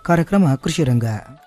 ಕಾರ್ಯಕ್ರಮ ಕೃಷಿ ರಂಗ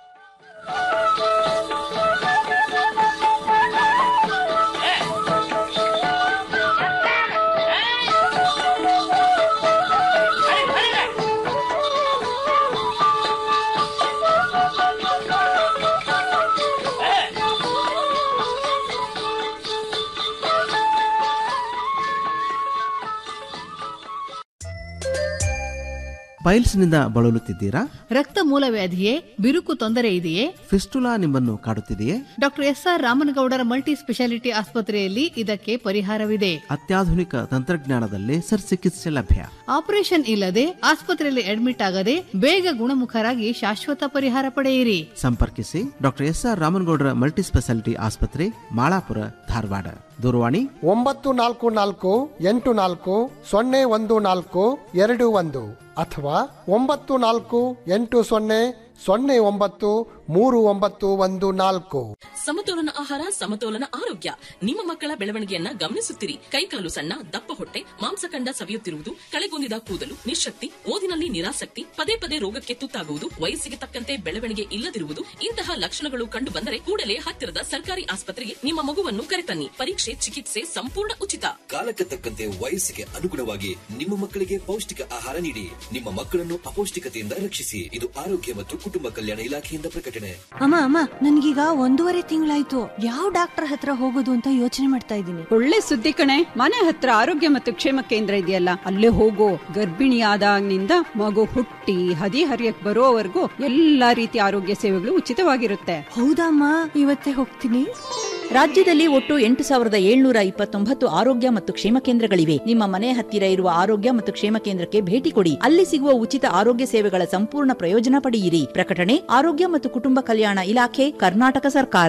ಪೈಲ್ಸ್ನಿಂದ ಬಳಲುತ್ತಿದ್ದೀರಾ ರಕ್ತ ಮೂಲವ್ಯಾಧಿಯೇ ಬಿರುಕು ತೊಂದರೆ ಇದೆಯೇ ಫಿಸ್ಟುಲಾ ನಿಮ್ಮನ್ನು ಕಾಡುತ್ತಿದೆಯೇ doctor S R Ramanagoudar multi specialty ಆಸ್ಪತ್ರೆಯಲ್ಲಿ ಇದಕ್ಕೆ ಪರಿಹಾರವಿದೆ ಅತ್ಯಾಧುನಿಕ ತಂತ್ರಜ್ಞಾನದಲ್ಲಿ ಚಿಕಿತ್ಸೆ ಲಭ್ಯ ಆಪರೇಷನ್ ಇಲ್ಲದೆ ಆಸ್ಪತ್ರೆಯಲ್ಲಿ ಅಡ್ಮಿಟ್ ಆಗದೆ ಬೇಗ ಗುಣಮುಖರಾಗಿ ಶಾಶ್ವತ ಪರಿಹಾರ ಪಡೆಯಿರಿ ಸಂಪರ್ಕಿಸಿ doctor S R Ramanagoudar multi specialty ಆಸ್ಪತ್ರೆ ಮಾಳಾಪುರ ಧಾರವಾಡ ದೂರವಾಣಿ ಒಂಬತ್ತು ನಾಲ್ಕು ನಾಲ್ಕು ಎಂಟು ನಾಲ್ಕು ಸೊನ್ನೆ ಒಂದು ನಾಲ್ಕು ಎರಡು ಒಂದು ಅಥವಾ ಒಂಬತ್ತು ನಾಲ್ಕು ಎಂಟು ಸೊನ್ನೆ ಸೊನ್ನೆ ಒಂಬತ್ತು ಮೂರು ಒಂಬತ್ತು ಒಂದು ನಾಲ್ಕು ಸಮತೋಲನ ಆಹಾರ ಸಮತೋಲನ ಆರೋಗ್ಯ ನಿಮ್ಮ ಮಕ್ಕಳ ಬೆಳವಣಿಗೆಯನ್ನ ಗಮನಿಸುತ್ತಿರಿ ಕೈಕಾಲು ಸಣ್ಣ ದಪ್ಪ ಹೊಟ್ಟೆ ಮಾಂಸಖಂಡ ಸವಿಯುತ್ತಿರುವುದು ಕಳೆಗುಂದಿದ ಕೂದಲು ನಿಶಕ್ತಿ ಓದಿನಲ್ಲಿ ನಿರಾಸಕ್ತಿ ಪದೇ ಪದೇ ರೋಗಕ್ಕೆ ತುತ್ತಾಗುವುದು ವಯಸ್ಸಿಗೆ ತಕ್ಕಂತೆ ಬೆಳವಣಿಗೆ ಇಲ್ಲದಿರುವುದು ಇಂತಹ ಲಕ್ಷಣಗಳು ಕಂಡು ಬಂದರೆ ಕೂಡಲೇ ಹತ್ತಿರದ ಸರ್ಕಾರಿ ಆಸ್ಪತ್ರೆಗೆ ನಿಮ್ಮ ಮಗುವನ್ನು ಕರೆತನ್ನಿ ಪರೀಕ್ಷೆ ಚಿಕಿತ್ಸೆ ಸಂಪೂರ್ಣ ಉಚಿತ ಕಾಲಕ್ಕೆ ತಕ್ಕಂತೆ ವಯಸ್ಸಿಗೆ ಅನುಗುಣವಾಗಿ ನಿಮ್ಮ ಮಕ್ಕಳಿಗೆ ಪೌಷ್ಟಿಕ ಆಹಾರ ನೀಡಿ ನಿಮ್ಮ ಮಕ್ಕಳನ್ನು ಅಪೌಷ್ಟಿಕತೆಯಿಂದ ರಕ್ಷಿಸಿ ಇದು ಆರೋಗ್ಯ ಮತ್ತು ಕುಟುಂಬ ಕಲ್ಯಾಣ ಇಲಾಖೆಯಿಂದ ಪ್ರಕಟಣೆ ಅಮ್ಮ ಅಮ್ಮ ನನ್ಗೀಗ ಒಂದೂವರೆ ತಿಂಗಳಾಯ್ತು ಯಾವ ಡಾಕ್ಟರ್ ಹತ್ರ ಹೋಗೋದು ಅಂತ ಯೋಚನೆ ಮಾಡ್ತಾ ಇದ್ದೀನಿ ಒಳ್ಳೆ ಸುದ್ದಿ ಕಣೆ ಮನೆ ಹತ್ರ ಆರೋಗ್ಯ ಮತ್ತು ಕ್ಷೇಮ ಕೇಂದ್ರ ಇದೆಯಲ್ಲ ಅಲ್ಲೇ ಹೋಗೋ ಗರ್ಭಿಣಿಯಾದಾಗಿನಿಂದ ಮಗು ಹುಟ್ಟಿ ಹದಿ ಹರಿಯಕ್ ಬರೋವರೆಗೂ ಎಲ್ಲಾ ರೀತಿಯ ಆರೋಗ್ಯ ಸೇವೆಗಳು ಉಚಿತವಾಗಿರುತ್ತೆ ಹೌದಮ್ಮ ಇವತ್ತೇ ಹೋಗ್ತೀನಿ ರಾಜ್ಯದಲ್ಲಿ ಒಟ್ಟು ಎಂಟು ಸಾವಿರದ ಏಳ್ನೂರ ಇಪ್ಪತ್ತೊಂಬತ್ತು ಆರೋಗ್ಯ ಮತ್ತು ಕ್ಷೇಮ ಕೇಂದ್ರಗಳಿವೆ ನಿಮ್ಮ ಮನೆ ಹತ್ತಿರ ಇರುವ ಆರೋಗ್ಯ ಮತ್ತು ಕ್ಷೇಮ ಕೇಂದ್ರಕ್ಕೆ ಭೇಟಿ ಕೊಡಿ ಅಲ್ಲಿ ಸಿಗುವ ಉಚಿತ ಆರೋಗ್ಯ ಸೇವೆಗಳ ಸಂಪೂರ್ಣ ಪ್ರಯೋಜನ ಪಡೆಯಿರಿ ಪ್ರಕಟಣೆ ಆರೋಗ್ಯ ಮತ್ತು ಕುಟುಂಬ ಕಲ್ಯಾಣ ಇಲಾಖೆ ಕರ್ನಾಟಕ ಸರ್ಕಾರ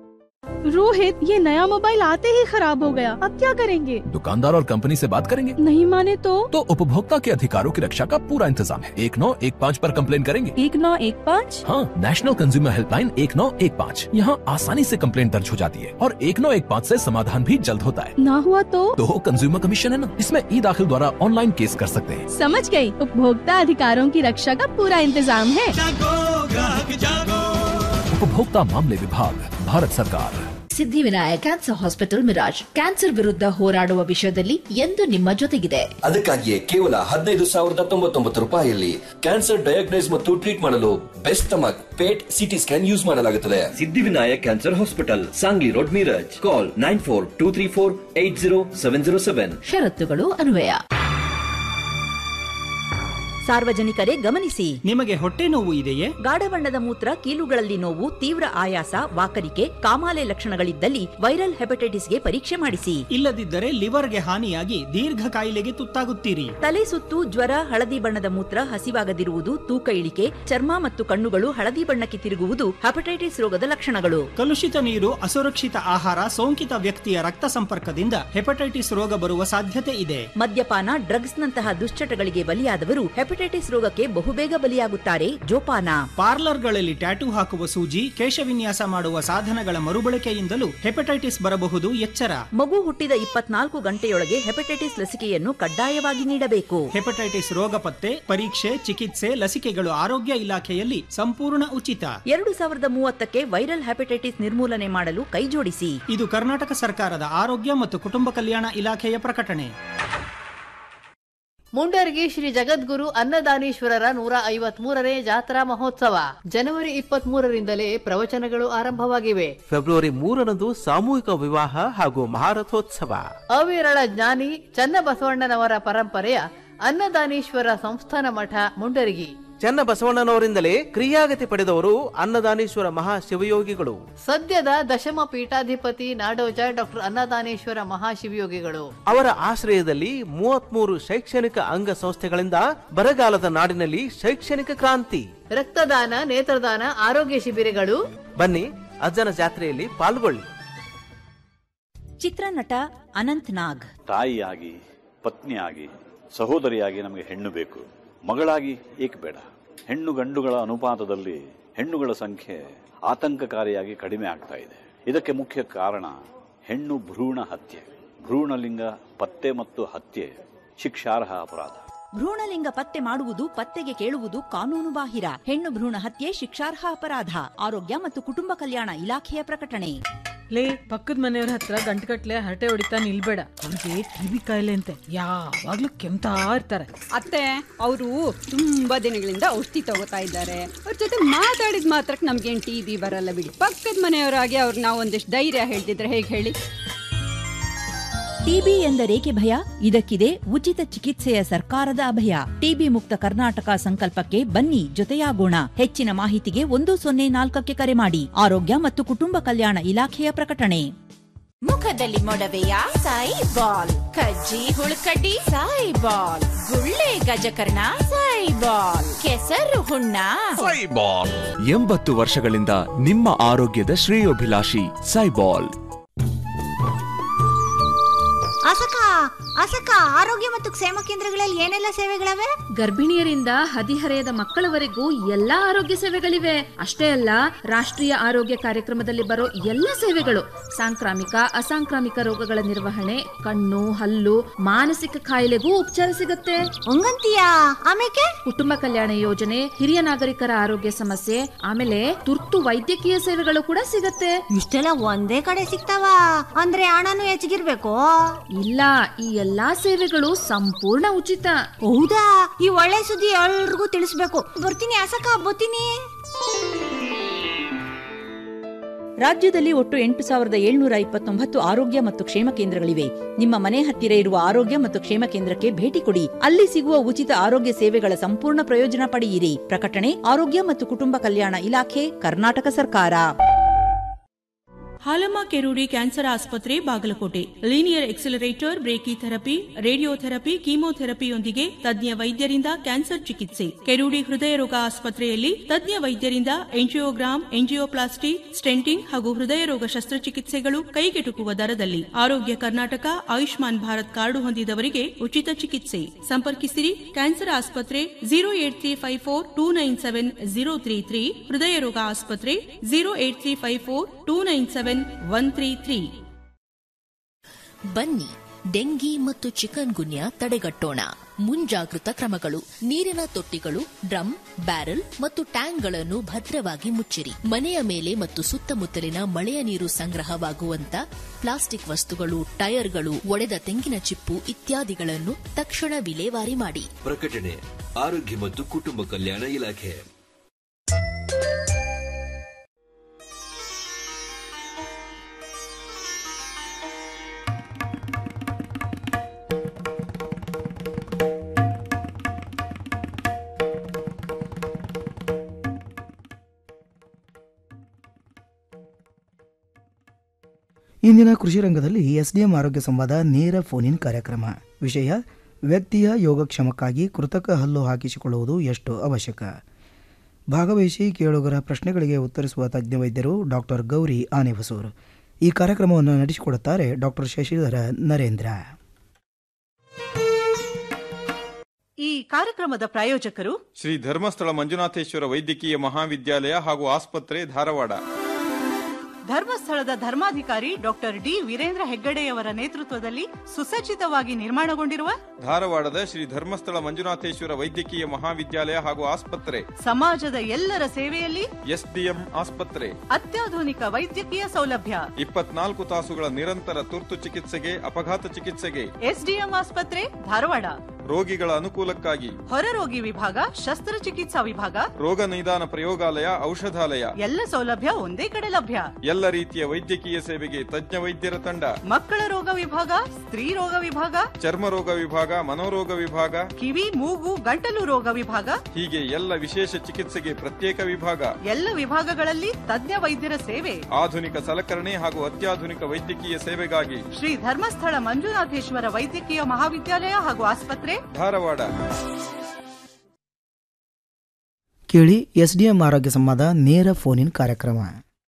रोहित ये नया मोबाइल आते ही खराब हो गया अब क्या करेंगे दुकानदार और कंपनी से बात करेंगे नहीं माने तो तो उपभोक्ता के अधिकारों की रक्षा का पूरा इंतजाम है एक नौ एक पाँच आरोप कम्प्लेन करेंगे एक नौ एक पाँच हाँ नेशनल कंज्यूमर हेल्पलाइन एक नौ एक पाँच यहाँ आसानी से कम्प्लेन दर्ज हो जाती है और एक नौ एक पाँच ऐसी समाधान भी जल्द होता है ना हुआ तो तो कंज्यूमर कमीशन है ना इसमें ई दाखिल द्वारा ऑनलाइन केस कर सकते हैं समझ गई उपभोक्ता अधिकारों की रक्षा का पूरा इंतजाम है उपभोक्ता मामले विभाग भारत सरकार Siddhivinayak cancer hospital Miraj cancer ವಿರುದ್ಧ ಹೋರಾಡುವ ವಿಷಯದಲ್ಲಿ ಎಂದು ನಿಮ್ಮ ಜೊತೆಗಿದೆ ಅದಕ್ಕಾಗಿಯೇ ಕೇವಲ ಹದಿನೈದು ಸಾವಿರದ ತೊಂಬತ್ತೊಂಬತ್ತು ರೂಪಾಯಿಯಲ್ಲಿ ಕ್ಯಾನ್ಸರ್ ಡಯಾಗ್ನೈಸ್ ಮತ್ತು ಟ್ರೀಟ್ ಮಾಡಲು best stomach PET CT scan use ಮಾಡಲಾಗುತ್ತದೆ Siddhivinayak cancer hospital Sangli road Miraj call nine four two three four eight zero seven zero seven ಷರತ್ತುಗಳು ಅನ್ವಯ ಸಾರ್ವಜನಿಕರೇ ಗಮನಿಸಿ ನಿಮಗೆ ಹೊಟ್ಟೆ ನೋವು ಇದೆಯೇ ಗಾಢ ಬಣ್ಣದ ಮೂತ್ರ ಕೀಲುಗಳಲ್ಲಿ ನೋವು ತೀವ್ರ ಆಯಾಸ ವಾಕರಿಕೆ ಕಾಮಾಲೆ ಲಕ್ಷಣಗಳಿದ್ದಲ್ಲಿ ವೈರಲ್ ಹೆಪಟೈಟಿಸ್ಗೆ ಪರೀಕ್ಷೆ ಮಾಡಿಸಿ ಇಲ್ಲದಿದ್ದರೆ ಲಿವರ್ಗೆ ಹಾನಿಯಾಗಿ ದೀರ್ಘ ಕಾಯಿಲೆಗೆ ತುತ್ತಾಗುತ್ತೀರಿ ತಲೆ ಸುತ್ತು ಜ್ವರ ಹಳದಿ ಬಣ್ಣದ ಮೂತ್ರ ಹಸಿವಾಗದಿರುವುದು ತೂಕ ಇಳಿಕೆ ಚರ್ಮ ಮತ್ತು ಕಣ್ಣುಗಳು ಹಳದಿ ಬಣ್ಣಕ್ಕೆ ತಿರುಗುವುದು ಹೆಪಟೈಟಿಸ್ ರೋಗದ ಲಕ್ಷಣಗಳು ಕಲುಷಿತ ನೀರು ಅಸುರಕ್ಷಿತ ಆಹಾರ ಸೋಂಕಿತ ವ್ಯಕ್ತಿಯ ರಕ್ತ ಸಂಪರ್ಕದಿಂದ ಹೆಪಟೈಟಿಸ್ ರೋಗ ಬರುವ ಸಾಧ್ಯತೆ ಇದೆ ಮದ್ಯಪಾನ ಡ್ರಗ್ಸ್ ನಂತಹ ದುಶ್ಚಟಗಳಿಗೆ ಬಲಿಯಾದವರು ಹೆಪಟೈಟಿಸ್ ರೋಗಕ್ಕೆ ಬಹುಬೇಗ ಬಲಿಯಾಗುತ್ತಾರೆ ಜೋಪಾನ ಪಾರ್ಲರ್ಗಳಲ್ಲಿ ಟ್ಯಾಟೂ ಹಾಕುವ ಸೂಜಿ ಕೇಶವಿನ್ಯಾಸ ಮಾಡುವ ಸಾಧನಗಳ ಮರುಬಳಕೆಯಿಂದಲೂ ಹೆಪಟೈಟಿಸ್ ಬರಬಹುದು ಎಚ್ಚರ ಮಗು ಹುಟ್ಟಿದ ಇಪ್ಪತ್ನಾಲ್ಕು ಗಂಟೆಯೊಳಗೆ ಹೆಪಟೈಟಿಸ್ ಲಸಿಕೆಯನ್ನು ಕಡ್ಡಾಯವಾಗಿ ನೀಡಬೇಕು ಹೆಪಟೈಟಿಸ್ ರೋಗ ಪತ್ತೆ ಪರೀಕ್ಷೆ ಚಿಕಿತ್ಸೆ ಲಸಿಕೆಗಳು ಆರೋಗ್ಯ ಇಲಾಖೆಯಲ್ಲಿ ಸಂಪೂರ್ಣ ಉಚಿತ ಎರಡು ಸಾವಿರದ ಮೂವತ್ತಕ್ಕೆ ವೈರಲ್ ಹೆಪಟೈಟಿಸ್ ನಿರ್ಮೂಲನೆ ಮಾಡಲು ಕೈಜೋಡಿಸಿ ಇದು ಕರ್ನಾಟಕ ಸರ್ಕಾರದ ಆರೋಗ್ಯ ಮತ್ತು ಕುಟುಂಬ ಕಲ್ಯಾಣ ಇಲಾಖೆಯ ಪ್ರಕಟಣೆ ಮುಂಡರ್ಗಿ ಶ್ರೀ ಜಗದ್ಗುರು ಅನ್ನದಾನೀಶ್ವರರ ನೂರ ಐವತ್ ಮೂರನೇ ಜಾತ್ರಾ ಮಹೋತ್ಸವ ಜನವರಿ ಇಪ್ಪತ್ತ್ ಮೂರರಿಂದಲೇ ಪ್ರವಚನಗಳು ಆರಂಭವಾಗಿವೆ ಫೆಬ್ರವರಿ ಮೂರರಂದು ಸಾಮೂಹಿಕ ವಿವಾಹ ಹಾಗೂ ಮಹಾರಥೋತ್ಸವ ಅವಿರಳ ಜ್ಞಾನಿ ಚನ್ನಬಸವಣ್ಣನವರ ಪರಂಪರೆಯ ಅನ್ನದಾನೀಶ್ವರ ಸಂಸ್ಥಾನ ಮಠ ಮುಂಡರ್ಗಿ ಚನ್ನ ಬಸವಣ್ಣನವರಿಂದಲೇ ಕ್ರಿಯಾಗತಿ ಪಡೆದವರು ಅನ್ನದಾನೇಶ್ವರ ಮಹಾಶಿವಯೋಗಿಗಳು ಸದ್ಯದ ದಶಮ ಪೀಠಾಧಿಪತಿ ನಾಡೋಜ ಡಾಕ್ಟರ್ ಅನ್ನದಾನೇಶ್ವರ ಮಹಾಶಿವಯೋಗಿಗಳು ಅವರ ಆಶ್ರಯದಲ್ಲಿ ಮೂವತ್ಮೂರು ಶೈಕ್ಷಣಿಕ ಅಂಗ ಸಂಸ್ಥೆಗಳಿಂದ ಬರಗಾಲದ ನಾಡಿನಲ್ಲಿ ಶೈಕ್ಷಣಿಕ ಕ್ರಾಂತಿ ರಕ್ತದಾನ ನೇತ್ರದಾನ ಆರೋಗ್ಯ ಶಿಬಿರಗಳು ಬನ್ನಿ ಅಜ್ಜನ ಜಾತ್ರೆಯಲ್ಲಿ ಪಾಲ್ಗೊಳ್ಳಿ ಚಿತ್ರನಟ ಅನಂತ್ ನಾಗ್ ತಾಯಿಯಾಗಿ ಪತ್ನಿಯಾಗಿ ಸಹೋದರಿಯಾಗಿ ನಮಗೆ ಹೆಣ್ಣು ಬೇಕು ಮಗಳಾಗಿ ಏಕೆ ಬೇಡ ಹೆಣ್ಣು ಗಂಡುಗಳ ಅನುಪಾತದಲ್ಲಿ ಹೆಣ್ಣುಗಳ ಸಂಖ್ಯೆ ಆತಂಕಕಾರಿಯಾಗಿ ಕಡಿಮೆ ಆಗ್ತಾ ಇದೆ ಇದಕ್ಕೆ ಮುಖ್ಯ ಕಾರಣ ಹೆಣ್ಣು ಭ್ರೂಣ ಹತ್ಯೆ ಭ್ರೂಣಲಿಂಗ ಪತ್ತೆ ಮತ್ತು ಹತ್ಯೆ ಶಿಕ್ಷಾರ್ಹ ಅಪರಾಧ ಭ್ರೂಣಲಿಂಗ ಪತ್ತೆ ಮಾಡುವುದು ಪತ್ತೆಗೆ ಕೇಳುವುದು ಕಾನೂನು ಬಾಹಿರ ಹೆಣ್ಣು ಭ್ರೂಣ ಹತ್ಯೆ ಶಿಕ್ಷಾರ್ಹ ಅಪರಾಧ ಆರೋಗ್ಯ ಮತ್ತು ಕುಟುಂಬ ಕಲ್ಯಾಣ ಇಲಾಖೆಯ ಪ್ರಕಟಣೆ ಲೇ ಪಕ್ಕದ ಮನೆಯವ್ರ ಹತ್ರ ಗಂಟುಗಟ್ಲೆ ಹರಟೆ ಹೊಡಿತಾ ನಿಲ್ಬೇಡ ಅವ್ರಿಗೆ ಟಿವಿ ಕಾಯಿಲೆ ಅಂತೆ ಯಾವಾಗ್ಲೂ ಕೆಮ್ತಾ ಇರ್ತಾರೆ ಅತ್ತೆ ಅವರು ತುಂಬಾ ದಿನಗಳಿಂದ ಔಷಧಿ ತಗೋತಾ ಇದ್ದಾರೆ ಅವ್ರ ಜೊತೆ ಮಾತಾಡಿದ ಮಾತ್ರಕ್ಕೆ ನಮ್ಗೇನ್ ಟಿ ಬಿ ಬರಲ್ಲ ಬಿಡಿ ಪಕ್ಕದ ಮನೆಯವರಾಗಿ ಅವ್ರಿಗೆ ನಾವು ಒಂದಿಷ್ಟು ಧೈರ್ಯ ಹೇಳ್ತಿದ್ರೆ ಹೇಗೆ ಹೇಳಿ ಟಿಬಿ ಎಂದರೇಕೆ ಭಯ ಇದಕ್ಕಿದೆ ಉಚಿತ ಚಿಕಿತ್ಸೆಯ ಸರ್ಕಾರದ ಅಭಯ ಟಿಬಿ ಮುಕ್ತ ಕರ್ನಾಟಕ ಸಂಕಲ್ಪಕ್ಕೆ ಬನ್ನಿ ಜೊತೆಯಾಗೋಣ ಹೆಚ್ಚಿನ ಮಾಹಿತಿಗೆ ಒಂದು ಸೊನ್ನೆ ನಾಲ್ಕಕ್ಕೆ ಕರೆ ಮಾಡಿ ಆರೋಗ್ಯ ಮತ್ತು ಕುಟುಂಬ ಕಲ್ಯಾಣ ಇಲಾಖೆಯ ಪ್ರಕಟಣೆ ಮುಖದಲ್ಲಿ ಮೊಡವೆಯ ಸಾಯಿ ಬಾಲ್ ಕಜ್ಜಿ ಹುಳುಕಡ್ಡಿ ಸಾಯಿ ಬಾಲ್ ಗುಳ್ಳೆ ಗಜಕರ್ಣ ಸಾಯಿ ಬಾಲ್ ಕೆಸರು ಹುಣ್ಣ ಸೈಬಾಲ್ ಎಂಬತ್ತು ವರ್ಷಗಳಿಂದ ನಿಮ್ಮ ಆರೋಗ್ಯದ ಶ್ರೇಯೋಭಿಲಾಷಿ ಸೈಬಾಲ್ ಅಸಕ ಅಸಕ ಆರೋಗ್ಯ ಮತ್ತು ಕ್ಷೇಮ ಕೇಂದ್ರಗಳಲ್ಲಿ ಏನೆಲ್ಲ ಸೇವೆಗಳವೆ ಗರ್ಭಿಣಿಯರಿಂದ ಹದಿಹರೆಯದ ಮಕ್ಕಳವರೆಗೂ ಎಲ್ಲಾ ಆರೋಗ್ಯ ಸೇವೆಗಳಿವೆ ಅಷ್ಟೇ ಅಲ್ಲ ರಾಷ್ಟ್ರೀಯ ಆರೋಗ್ಯ ಕಾರ್ಯಕ್ರಮದಲ್ಲಿ ಬರೋ ಎಲ್ಲ ಸೇವೆಗಳು ಸಾಂಕ್ರಾಮಿಕ ಅಸಾಂಕ್ರಾಮಿಕ ರೋಗಗಳ ನಿರ್ವಹಣೆ ಕಣ್ಣು ಹಲ್ಲು ಮಾನಸಿಕ ಕಾಯಿಲೆಗೂ ಉಪಚಾರ ಸಿಗುತ್ತೆ ಹಂಗಂತೀಯಾ ಆಮೇಲೆ ಕುಟುಂಬ ಕಲ್ಯಾಣ ಯೋಜನೆ ಹಿರಿಯ ನಾಗರಿಕರ ಆರೋಗ್ಯ ಸಮಸ್ಯೆ ಆಮೇಲೆ ತುರ್ತು ವೈದ್ಯಕೀಯ ಸೇವೆಗಳು ಕೂಡ ಸಿಗತ್ತೆ ಇಷ್ಟೆಲ್ಲ ಒಂದೇ ಕಡೆ ಸಿಗ್ತಾವ ಅಂದ್ರೆ ಹಣನು ಹೆಚ್ಚಿಗಿರ್ಬೇಕು ಇಲ್ಲ ಈ ಎಲ್ಲಾ ಸೇವೆಗಳು ಸಂಪೂರ್ಣ ಉಚಿತ ಹೌದಾ ಈ ಒಳ್ಳೆ ಸುದ್ದಿ ಎಲ್ರಿಗೂ ತಿಳಿಸ್ಬೇಕು ಬರ್ತೀನಿ ಅಸಕ ಬರ್ತೀನಿ ರಾಜ್ಯದಲ್ಲಿ ಒಟ್ಟು ಎಂಟು ಸಾವಿರದ ಏಳ್ನೂರ ಇಪ್ಪತ್ತೊಂಬತ್ತು ಆರೋಗ್ಯ ಮತ್ತು ಕ್ಷೇಮ ಕೇಂದ್ರಗಳಿವೆ ನಿಮ್ಮ ಮನೆ ಹತ್ತಿರ ಇರುವ ಆರೋಗ್ಯ ಮತ್ತು ಕ್ಷೇಮ ಕೇಂದ್ರಕ್ಕೆ ಭೇಟಿ ಕೊಡಿ ಅಲ್ಲಿ ಸಿಗುವ ಉಚಿತ ಆರೋಗ್ಯ ಸೇವೆಗಳ ಸಂಪೂರ್ಣ ಪ್ರಯೋಜನ ಪಡೆಯಿರಿ ಪ್ರಕಟಣೆ ಆರೋಗ್ಯ ಮತ್ತು ಕುಟುಂಬ ಕಲ್ಯಾಣ ಇಲಾಖೆ ಕರ್ನಾಟಕ ಸರ್ಕಾರ ಹಾಲಮ್ಮ ಕೆರೂಡಿ ಕ್ಯಾನ್ಸರ್ ಆಸ್ಪತ್ರೆ Bagalkot linear accelerator brachytherapy radiotherapy ಕೀಮೋಥೆರಪಿಯೊಂದಿಗೆ ತಜ್ಞ ವೈದ್ಯರಿಂದ ಕ್ಯಾನ್ಸರ್ ಚಿಕಿತ್ಸೆ ಕೆರೂಡಿ ಹೃದಯ ರೋಗ ಆಸ್ಪತ್ರೆಯಲ್ಲಿ ತಜ್ಞ ವೈದ್ಯರಿಂದ ಎಂಜಿಯೋಗ್ರಾಮ್ ಎಂಜಿಯೋಪ್ಲಾಸ್ಟಿ ಸ್ಟೆಂಟಿಂಗ್ ಹಾಗೂ ಹೃದಯ ರೋಗ ಶಸ್ತ್ರಚಿಕಿತ್ಸೆಗಳು ಕೈಗೆಟುಕುವ ದರದಲ್ಲಿ ಆರೋಗ್ಯ ಕರ್ನಾಟಕ ಆಯುಷ್ಮಾನ್ ಭಾರತ್ ಕಾರ್ಡು ಹೊಂದಿದವರಿಗೆ ಉಚಿತ ಚಿಕಿತ್ಸೆ ಸಂಪರ್ಕಿಸಿರಿ ಕ್ಯಾನ್ಸರ್ ಆಸ್ಪತ್ರೆ zero eight three five four two nine seven zero three three ಹೃದಯ ರೋಗ ಆಸ್ಪತ್ರೆ zero eight three five four two nine seven one three three ಬನ್ನಿ ಡೆಂಗಿ ಮತ್ತು ಚಿಕನ್ ಗುನ್ಯಾ ತಡೆಗಟ್ಟೋಣ ಮುಂಜಾಗೃತ ಕ್ರಮಗಳು ನೀರಿನ ತೊಟ್ಟಿಗಳು ಡ್ರಮ್ ಬ್ಯಾರೆಲ್ ಮತ್ತು ಟ್ಯಾಂಕ್ಗಳನ್ನು ಭದ್ರವಾಗಿ ಮುಚ್ಚಿರಿ ಮನೆಯ ಮೇಲೆ ಮತ್ತು ಸುತ್ತಮುತ್ತಲಿನ ಮಳೆಯ ನೀರು ಸಂಗ್ರಹವಾಗುವಂತ ಪ್ಲಾಸ್ಟಿಕ್ ವಸ್ತುಗಳು ಟೈರ್ಗಳು ಒಡೆದ ತೆಂಗಿನ ಚಿಪ್ಪು ಇತ್ಯಾದಿಗಳನ್ನು ತಕ್ಷಣ ವಿಲೇವಾರಿ ಮಾಡಿ ಪ್ರಕಟಣೆ ಆರೋಗ್ಯ ಮತ್ತು ಕುಟುಂಬ ಕಲ್ಯಾಣ ಇಲಾಖೆ ಇಂದಿನ ಕೃಷಿ ರಂಗದಲ್ಲಿ ಎಸ್ಡಿಎಂ ಆರೋಗ್ಯ ಸಂವಾದ ನೇರ ಫೋನ್ ಇನ್ ಕಾರ್ಯಕ್ರಮ ವಿಷಯ ವ್ಯಕ್ತಿಯ ಯೋಗಕ್ಷೇಮಕ್ಕಾಗಿ ಕೃತಕ ಹಲ್ಲು ಹಾಕಿಸಿಕೊಳ್ಳುವುದು ಎಷ್ಟು ಅವಶ್ಯಕ ಭಾಗವಹಿಸಿ ಕೇಳುಗರ ಪ್ರಶ್ನೆಗಳಿಗೆ ಉತ್ತರಿಸುವ ತಜ್ಞ ವೈದ್ಯರು ಡಾಕ್ಟರ್ ಗೌರಿ ಆನೆಬಸೂರ್ ಈ ಕಾರ್ಯಕ್ರಮವನ್ನು ನಡೆಸಿಕೊಡುತ್ತಾರೆ ಡಾಕ್ಟರ್ ಶಶಿಧರ ನರೇಂದ್ರ ಈ ಕಾರ್ಯಕ್ರಮದ ಪ್ರಾಯೋಜಕರು ಶ್ರೀ ಧರ್ಮಸ್ಥಳ ಮಂಜುನಾಥೇಶ್ವರ ವೈದ್ಯಕೀಯ ಮಹಾವಿದ್ಯಾಲಯ ಹಾಗೂ ಆಸ್ಪತ್ರೆ ಧಾರವಾಡ ಧರ್ಮಸ್ಥಳದ ಧರ್ಮಾಧಿಕಾರಿ ಡಾಕ್ಟರ್ ಡಿ ವೀರೇಂದ್ರ ಹೆಗ್ಗಡೆಯವರ ನೇತೃತ್ವದಲ್ಲಿ ಸುಸಜ್ಜಿತವಾಗಿ ನಿರ್ಮಾಣಗೊಂಡಿರುವ ಧಾರವಾಡದ ಶ್ರೀ ಧರ್ಮಸ್ಥಳ ಮಂಜುನಾಥೇಶ್ವರ ವೈದ್ಯಕೀಯ ಮಹಾವಿದ್ಯಾಲಯ ಹಾಗೂ ಆಸ್ಪತ್ರೆ ಸಮಾಜದ ಎಲ್ಲರ ಸೇವೆಯಲ್ಲಿ ಎಸ್ಡಿಎಂ ಆಸ್ಪತ್ರೆ ಅತ್ಯಾಧುನಿಕ ವೈದ್ಯಕೀಯ ಸೌಲಭ್ಯ ಇಪ್ಪತ್ನಾಲ್ಕು ತಾಸುಗಳ ನಿರಂತರ ತುರ್ತು ಚಿಕಿತ್ಸೆಗೆ ಅಪಘಾತ ಚಿಕಿತ್ಸೆಗೆ ಎಸ್ಡಿಎಂ ಆಸ್ಪತ್ರೆ ಧಾರವಾಡ ರೋಗಿಗಳ ಅನುಕೂಲಕ್ಕಾಗಿ ಹೊರರೋಗಿ ವಿಭಾಗ ಶಸ್ತ್ರಚಿಕಿತ್ಸಾ ವಿಭಾಗ ರೋಗ ನಿದಾನ ಪ್ರಯೋಗಾಲಯ ಔಷಧಾಲಯ ಎಲ್ಲ ಸೌಲಭ್ಯ ಒಂದೇ ಕಡೆ ಲಭ್ಯ ಎಲ್ಲ ರೀತಿಯ ವೈದ್ಯಕೀಯ ಸೇವೆಗೆ ತಜ್ಞ ವೈದ್ಯರ ತಂಡ ಮಕ್ಕಳ ರೋಗ ವಿಭಾಗ ಸ್ತ್ರೀ ರೋಗ ವಿಭಾಗ ಚರ್ಮ ರೋಗ ವಿಭಾಗ ಮನೋರೋಗ ವಿಭಾಗ ಕಿವಿ ಮೂಗು ಗಂಟಲು ರೋಗ ವಿಭಾಗ ಹೀಗೆ ಎಲ್ಲ ವಿಶೇಷ ಚಿಕಿತ್ಸೆಗೆ ಪ್ರತ್ಯೇಕ ವಿಭಾಗ ಎಲ್ಲ ವಿಭಾಗಗಳಲ್ಲಿ ತಜ್ಞ ವೈದ್ಯರ ಸೇವೆ ಆಧುನಿಕ ಸಲಕರಣೆ ಹಾಗೂ ಅತ್ಯಾಧುನಿಕ ವೈದ್ಯಕೀಯ ಸೇವೆಗಾಗಿ ಶ್ರೀ ಧರ್ಮಸ್ಥಳ ಮಂಜುನಾಥೇಶ್ವರ ವೈದ್ಯಕೀಯ ಮಹಾವಿದ್ಯಾಲಯ ಹಾಗೂ ಆಸ್ಪತ್ರೆ ಧಾರವಾಡ ಕೇಳಿ ಎಸ್ಡಿಎಂ ಆರೋಗ್ಯ ಸಂವಾದ ನೇರ ಫೋನ್ ಇನ್ ಕಾರ್ಯಕ್ರಮ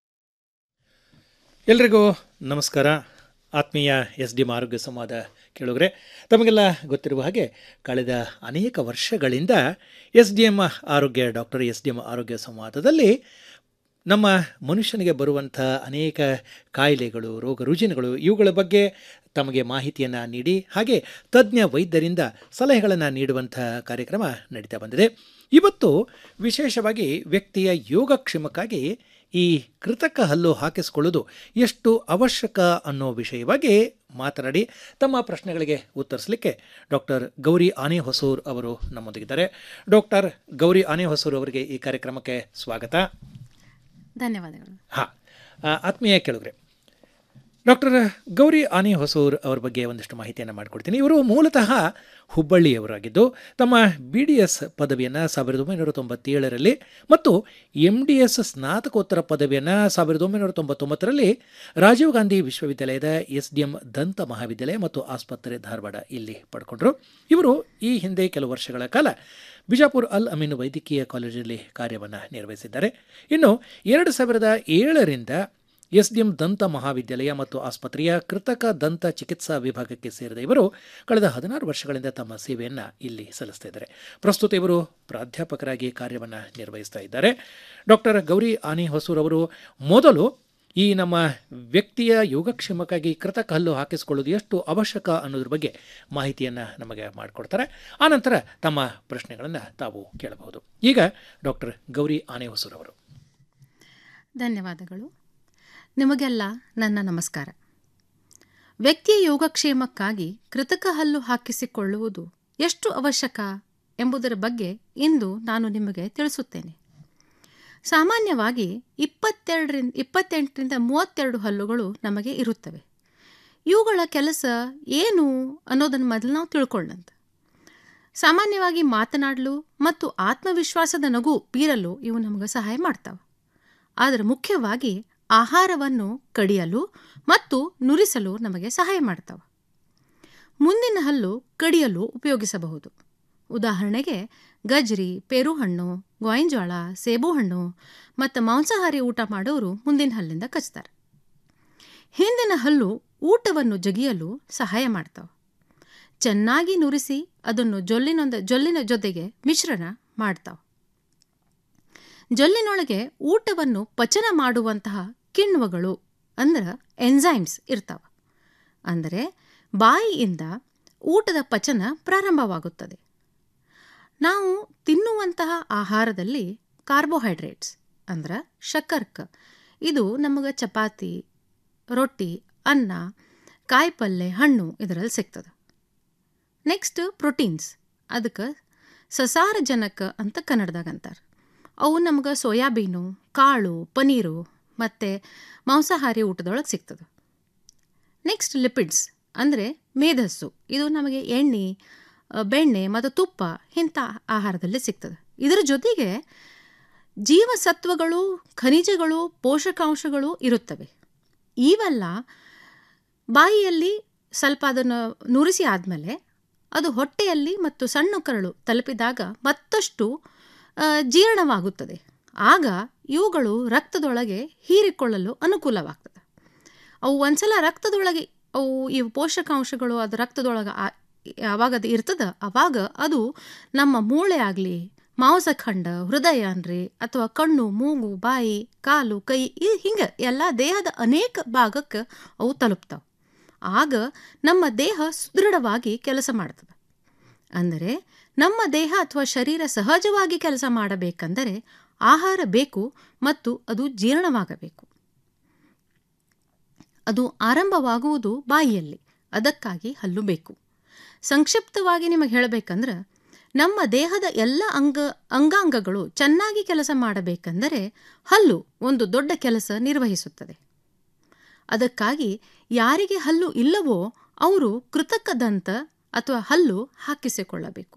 ಎಲ್ರಿಗೂ ನಮಸ್ಕಾರ ಆತ್ಮೀಯ ಎಸ್ ಡಿ ಎಂ ಆರೋಗ್ಯ ಸಂವಾದ ಕೇಳುಗರೆ ತಮಗೆಲ್ಲ ಗೊತ್ತಿರುವ ಹಾಗೆ ಕಳೆದ ಅನೇಕ ವರ್ಷಗಳಿಂದ ಎಸ್ ಡಿ ಎಮ್ ಆರೋಗ್ಯ ಡಾಕ್ಟರ್ ಎಸ್ ಡಿ ಎಮ್ ಆರೋಗ್ಯ ಸಂವಾದದಲ್ಲಿ ನಮ್ಮ ಮನುಷ್ಯನಿಗೆ ಬರುವಂಥ ಅನೇಕ ಕಾಯಿಲೆಗಳು ರೋಗ ರುಜಿನಗಳು ಇವುಗಳ ಬಗ್ಗೆ ತಮಗೆ ಮಾಹಿತಿಯನ್ನು ನೀಡಿ ಹಾಗೆ ತಜ್ಞ ವೈದ್ಯರಿಂದ ಸಲಹೆಗಳನ್ನು ನೀಡುವಂಥ ಕಾರ್ಯಕ್ರಮ ನಡೀತಾ ಬಂದಿದೆ ಇವತ್ತು ವಿಶೇಷವಾಗಿ ವ್ಯಕ್ತಿಯ ಯೋಗಕ್ಷೇಮಕ್ಕಾಗಿ ಈ ಕೃತಕ ಹಲ್ಲು ಹಾಕಿಸಿಕೊಳ್ಳೋದು ಎಷ್ಟು ಅವಶ್ಯಕ ಅನ್ನೋ ವಿಷಯವಾಗಿ ಮಾತನಾಡಿ ತಮ್ಮ ಪ್ರಶ್ನೆಗಳಿಗೆ ಉತ್ತರಿಸಲಿಕ್ಕೆ ಡಾಕ್ಟರ್ ಗೌರಿ ಆನೆ ಹೊಸೂರ್ ಅವರು ನಮ್ಮೊಂದಿಗಿದ್ದಾರೆ ಡಾಕ್ಟರ್ ಗೌರಿ ಆನೆ ಹೊಸೂರ್ ಅವರಿಗೆ ಈ ಕಾರ್ಯಕ್ರಮಕ್ಕೆ ಸ್ವಾಗತ ಧನ್ಯವಾದಗಳು ಹಾಂ ಆತ್ಮೀಯ ಕೇಳಿದ್ರೆ ಡಾಕ್ಟರ್ ಗೌರಿ ಆನೆ ಹೊಸೂರ್ ಅವರ ಬಗ್ಗೆ ಒಂದಿಷ್ಟು ಮಾಹಿತಿಯನ್ನು ಮಾಡಿಕೊಡ್ತೀನಿ ಇವರು ಮೂಲತಃ ಹುಬ್ಬಳ್ಳಿಯವರಾಗಿದ್ದು ತಮ್ಮ ಬಿ ಡಿ ಎಸ್ ಪದವಿಯನ್ನು ಸಾವಿರದ ಒಂಬೈನೂರ ತೊಂಬತ್ತೇಳರಲ್ಲಿ ಮತ್ತು ಎಂ ಡಿ ಎಸ್ ಸ್ನಾತಕೋತ್ತರ ಪದವಿಯನ್ನು ಸಾವಿರದ ಒಂಬೈನೂರ ತೊಂಬತ್ತೊಂಬತ್ತರಲ್ಲಿ ರಾಜೀವ್ ಗಾಂಧಿ ವಿಶ್ವವಿದ್ಯಾಲಯದ ಎಸ್ ಡಿ ಎಂ ದಂತ ಮಹಾವಿದ್ಯಾಲಯ ಮತ್ತು ಆಸ್ಪತ್ರೆ ಧಾರವಾಡ ಇಲ್ಲಿ ಪಡ್ಕೊಂಡ್ರು ಇವರು ಈ ಹಿಂದೆ ಕೆಲವು ವರ್ಷಗಳ ಕಾಲ ಬಿಜಾಪುರ್ ಅಲ್ ಅಮೀನ್ ವೈದ್ಯಕೀಯ ಕಾಲೇಜಲ್ಲಿ ಕಾರ್ಯವನ್ನು ನಿರ್ವಹಿಸಿದ್ದಾರೆ ಇನ್ನು ಎರಡು ಸಾವಿರದ ಏಳರಿಂದ ಎಸ್ ಡಿ ಎಂ ದಂತ ಮಹಾವಿದ್ಯಾಲಯ ಮತ್ತು ಆಸ್ಪತ್ರೆಯ ಕೃತಕ ದಂತ ಚಿಕಿತ್ಸಾ ವಿಭಾಗಕ್ಕೆ ಸೇರಿದ ಇವರು ಕಳೆದ ಹದಿನಾರು ವರ್ಷಗಳಿಂದ ತಮ್ಮ ಸೇವೆಯನ್ನು ಇಲ್ಲಿ ಸಲ್ಲಿಸ್ತಾ ಇದ್ದಾರೆ ಪ್ರಸ್ತುತ ಇವರು ಪ್ರಾಧ್ಯಾಪಕರಾಗಿ ಕಾರ್ಯವನ್ನು ನಿರ್ವಹಿಸ್ತಾ ಇದ್ದಾರೆ ಡಾಕ್ಟರ್ ಗೌರಿ ಆನಿ ಹೊಸೂರ್ ಅವರು ಮೊದಲು ಈ ನಮ್ಮ ವ್ಯಕ್ತಿಯ ಯೋಗಕ್ಷೇಮಕ್ಕಾಗಿ ಕೃತಕ ಹಲ್ಲು ಹಾಕಿಸಿಕೊಳ್ಳೋದು ಎಷ್ಟು ಅವಶ್ಯಕ ಅನ್ನೋದ್ರ ಬಗ್ಗೆ ಮಾಹಿತಿಯನ್ನು ನಮಗೆ ಮಾಡಿಕೊಡ್ತಾರೆ ಆನಂತರ ತಮ್ಮ ಪ್ರಶ್ನೆಗಳನ್ನು ತಾವು ಕೇಳಬಹುದು ಈಗ ಡಾಕ್ಟರ್ ಗೌರಿ ಆನೆ ಹೊಸೂರ್ ಅವರು ಧನ್ಯವಾದಗಳು ನಿಮಗೆಲ್ಲ ನನ್ನ ನಮಸ್ಕಾರ ವ್ಯಕ್ತಿಯ ಯೋಗಕ್ಷೇಮಕ್ಕಾಗಿ ಕೃತಕ ಹಲ್ಲು ಹಾಕಿಸಿಕೊಳ್ಳುವುದು ಎಷ್ಟು ಅವಶ್ಯಕ ಎಂಬುದರ ಬಗ್ಗೆ ಇಂದು ನಾನು ನಿಮಗೆ ತಿಳಿಸುತ್ತೇನೆ ಸಾಮಾನ್ಯವಾಗಿ ಇಪ್ಪತ್ತೆರಡರಿಂದ ಇಪ್ಪತ್ತೆಂಟರಿಂದ ಮೂವತ್ತೆರಡು ಹಲ್ಲುಗಳು ನಮಗೆ ಇರುತ್ತವೆ ಇವುಗಳ ಕೆಲಸ ಏನು ಅನ್ನೋದನ್ನು ಮೊದಲು ನಾವು ತಿಳ್ಕೊಳ್ಳೋಣ ಸಾಮಾನ್ಯವಾಗಿ ಮಾತನಾಡಲು ಮತ್ತು ಆತ್ಮವಿಶ್ವಾಸದ ನಗು ಬೀರಲು ಇವು ನಮಗೆ ಸಹಾಯ ಮಾಡ್ತಾವೆ ಆದರೆ ಮುಖ್ಯವಾಗಿ ಆಹಾರವನ್ನು ಕಡಿಯಲು ಮತ್ತು ನುರಿಸಲು ನಮಗೆ ಸಹಾಯ ಮಾಡ್ತಾವೆ ಮುಂದಿನ ಹಲ್ಲು ಕಡಿಯಲು ಉಪಯೋಗಿಸಬಹುದು ಉದಾಹರಣೆಗೆ ಗಜ್ರಿ ಪೇರುಹಣ್ಣು ಗೋಯಿಂಜೋಳ ಸೇಬುಹಣ್ಣು ಮತ್ತು ಮಾಂಸಾಹಾರಿ ಊಟ ಮಾಡೋರು ಮುಂದಿನ ಹಲ್ಲಿಂದ ಕಚ್ತಾರೆ ಹಿಂದಿನ ಹಲ್ಲು ಊಟವನ್ನು ಜಗಿಯಲು ಸಹಾಯ ಮಾಡ್ತಾವೆ ಚೆನ್ನಾಗಿ ನುರಿಸಿ ಅದನ್ನು ಜೊಲ್ಲಿನೊಂದ ಜೊಲ್ಲಿನ ಜೊತೆಗೆ ಮಿಶ್ರಣ ಮಾಡ್ತಾವೆ ಜೊಲ್ಲಿನೊಳಗೆ ಊಟವನ್ನು ಪಚನ ಮಾಡುವಂತಹ ಕಿಣ್ವಗಳು ಅಂದ್ರೆ ಎನ್ಸೈಮ್ಸ್ ಇರ್ತಾವೆ ಅಂದರೆ ಬಾಯಿಯಿಂದ ಊಟದ ಪಚನ ಪ್ರಾರಂಭವಾಗುತ್ತದೆ ನಾವು ತಿನ್ನುವಂತಹ ಆಹಾರದಲ್ಲಿ ಕಾರ್ಬೋಹೈಡ್ರೇಟ್ಸ್ ಅಂದ್ರೆ ಶಕ್ಕರ್ಕ ಇದು ನಮಗೆ ಚಪಾತಿ ರೊಟ್ಟಿ ಅನ್ನ ಕಾಯಿಪಲ್ಲೆ ಹಣ್ಣು ಇದರಲ್ಲಿ ಸಿಗ್ತದೆ ನೆಕ್ಸ್ಟ್ ಪ್ರೋಟೀನ್ಸ್ ಅದಕ್ಕೆ ಸಸಾರಜನಕ ಅಂತ ಕನ್ನಡದಾಗ ಅಂತಾರೆ ಅವು ನಮ್ಗೆ ಸೋಯಾಬೀನು ಕಾಳು ಪನೀರು ಮತ್ತು ಮಾಂಸಾಹಾರಿ ಊಟದೊಳಗೆ ಸಿಗ್ತದೆ ನೆಕ್ಸ್ಟ್ ಲಿಪಿಡ್ಸ್ ಅಂದರೆ ಮೇಧಸ್ಸು ಇದು ನಮಗೆ ಎಣ್ಣೆ ಬೆಣ್ಣೆ ಮತ್ತು ತುಪ್ಪ ಇಂಥ ಆಹಾರದಲ್ಲಿ ಸಿಗ್ತದೆ ಇದರ ಜೊತೆಗೆ ಜೀವಸತ್ವಗಳು ಖನಿಜಗಳು ಪೋಷಕಾಂಶಗಳು ಇರುತ್ತವೆ ಇವೆಲ್ಲ ಬಾಯಿಯಲ್ಲಿ ಸ್ವಲ್ಪ ಅದನ್ನು ನುರಿಸಿ ಆದಮೇಲೆ ಅದು ಹೊಟ್ಟೆಯಲ್ಲಿ ಮತ್ತು ಸಣ್ಣ ಕರಳು ತಲುಪಿದಾಗ ಮತ್ತಷ್ಟು ಜೀರ್ಣವಾಗುತ್ತದೆ ಆಗ ಇವುಗಳು ರಕ್ತದೊಳಗೆ ಹೀರಿಕೊಳ್ಳಲು ಅನುಕೂಲವಾಗ್ತದೆ ಅವು ಒಂದ್ಸಲ ರಕ್ತದೊಳಗೆ ಅವು ಇವು ಪೋಷಕಾಂಶಗಳು ಅದು ರಕ್ತದೊಳಗೆ ಯಾವಾಗ ಅದು ಇರ್ತದ ಅವಾಗ ಅದು ನಮ್ಮ ಮೂಳೆ ಆಗಲಿ ಮಾಂಸಖಂಡ ಹೃದಯ ಅನ್ರಿ ಅಥವಾ ಕಣ್ಣು ಮೂಗು ಬಾಯಿ ಕಾಲು ಕೈ ಹಿಂಗೆ ಎಲ್ಲ ದೇಹದ ಅನೇಕ ಭಾಗಕ್ಕೆ ಅವು ತಲುಪ್ತಾವೆ ಆಗ ನಮ್ಮ ದೇಹ ಸುದೃಢವಾಗಿ ಕೆಲಸ ಮಾಡ್ತದೆ ಅಂದರೆ ನಮ್ಮ ದೇಹ ಅಥವಾ ಶರೀರ ಸಹಜವಾಗಿ ಕೆಲಸ ಮಾಡಬೇಕೆಂದರೆ ಆಹಾರ ಬೇಕು ಮತ್ತು ಅದು ಜೀರ್ಣವಾಗಬೇಕು ಅದು ಆರಂಭವಾಗುವುದು ಬಾಯಿಯಲ್ಲಿ ಅದಕ್ಕಾಗಿ ಹಲ್ಲು ಬೇಕು ಸಂಕ್ಷಿಪ್ತವಾಗಿ ನಿಮಗೆ ಹೇಳಬೇಕಂದ್ರೆ ನಮ್ಮ ದೇಹದ ಎಲ್ಲ ಅಂಗ ಅಂಗಾಂಗಗಳು ಚೆನ್ನಾಗಿ ಕೆಲಸ ಮಾಡಬೇಕೆಂದರೆ ಹಲ್ಲು ಒಂದು ದೊಡ್ಡ ಕೆಲಸ ನಿರ್ವಹಿಸುತ್ತದೆ ಅದಕ್ಕಾಗಿ ಯಾರಿಗೆ ಹಲ್ಲು ಇಲ್ಲವೋ ಅವರು ಕೃತಕ ದಂತ ಅಥವಾ ಹಲ್ಲು ಹಾಕಿಸಿಕೊಳ್ಳಬೇಕು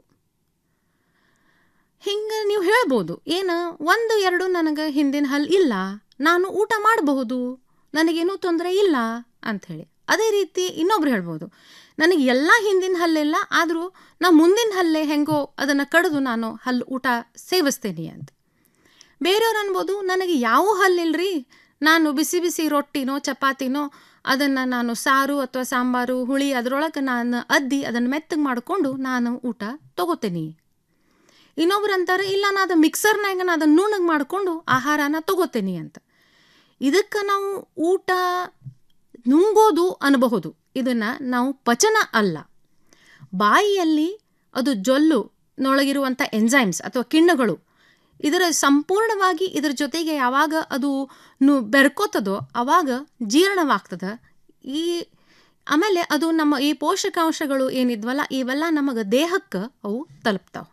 ಹಿಂಗೆ ನೀವು ಹೇಳ್ಬೋದು ಏನು ಒಂದು ಎರಡು ನನಗೆ ಹಿಂದಿನ ಹಲ್ಲು ಇಲ್ಲ ನಾನು ಊಟ ಮಾಡಬಹುದು ನನಗೇನೂ ತೊಂದರೆ ಇಲ್ಲ ಅಂಥೇಳಿ ಅದೇ ರೀತಿ ಇನ್ನೊಬ್ರು ಹೇಳ್ಬೋದು ನನಗೆ ಎಲ್ಲ ಹಿಂದಿನ ಹಲ್ಲೆಲ್ಲ ಆದರೂ ನಾ ಮುಂದಿನ ಹಲ್ಲೆ ಹೆಂಗೋ ಅದನ್ನು ಕಡಿದು ನಾನು ಹಲ್ಲು ಊಟ ಸೇವಿಸ್ತೇನೆ ಅಂತ ಬೇರೆಯವ್ರು ಅನ್ಬೋದು ನನಗೆ ಯಾವ ಹಲ್ಲಿಲ್ರಿ ನಾನು ಬಿಸಿ ಬಿಸಿ ರೊಟ್ಟಿನೋ ಚಪಾತಿನೋ ಅದನ್ನು ನಾನು ಸಾರು ಅಥವಾ ಸಾಂಬಾರು ಹುಳಿ ಅದರೊಳಗೆ ನಾನು ಅದ್ದಿ ಅದನ್ನು ಮೆತ್ತಗೆ ಮಾಡಿಕೊಂಡು ನಾನು ಊಟ ತಗೋತೇನೆ ಇನ್ನೊಬ್ರು ಅಂತಾರೆ ಇಲ್ಲ ನಾನು ಅದು ಮಿಕ್ಸರ್ನಾಗ ನಾನು ಅದನ್ನು ನುಣ್ಣಗೆ ಮಾಡಿಕೊಂಡು ಆಹಾರನ ತಗೋತೇನೆ ಅಂತ ಇದಕ್ಕೆ ನಾವು ಊಟ ನುಂಗೋದು ಅನ್ನಬಹುದು ಇದನ್ನು ನಾವು ಪಚನ ಅಲ್ಲ ಬಾಯಿಯಲ್ಲಿ ಅದು ಜೊಲ್ಲು ನೊಳಗಿರುವಂಥ ಎಂಜೈಮ್ಸ್ ಅಥವಾ ಕಿಣ್ಣಗಳು ಇದರ ಸಂಪೂರ್ಣವಾಗಿ ಇದರ ಜೊತೆಗೆ ಯಾವಾಗ ಅದು ನು ಬೆರ್ಕೋತದೋ ಆವಾಗ ಜೀರ್ಣವಾಗ್ತದೆ ಈ ಆಮೇಲೆ ಅದು ನಮ್ಮ ಈ ಪೋಷಕಾಂಶಗಳು ಏನಿದ್ವಲ್ಲ ಇವೆಲ್ಲ ನಮಗೆ ದೇಹಕ್ಕೆ ಅವು ತಲುಪ್ತಾವೆ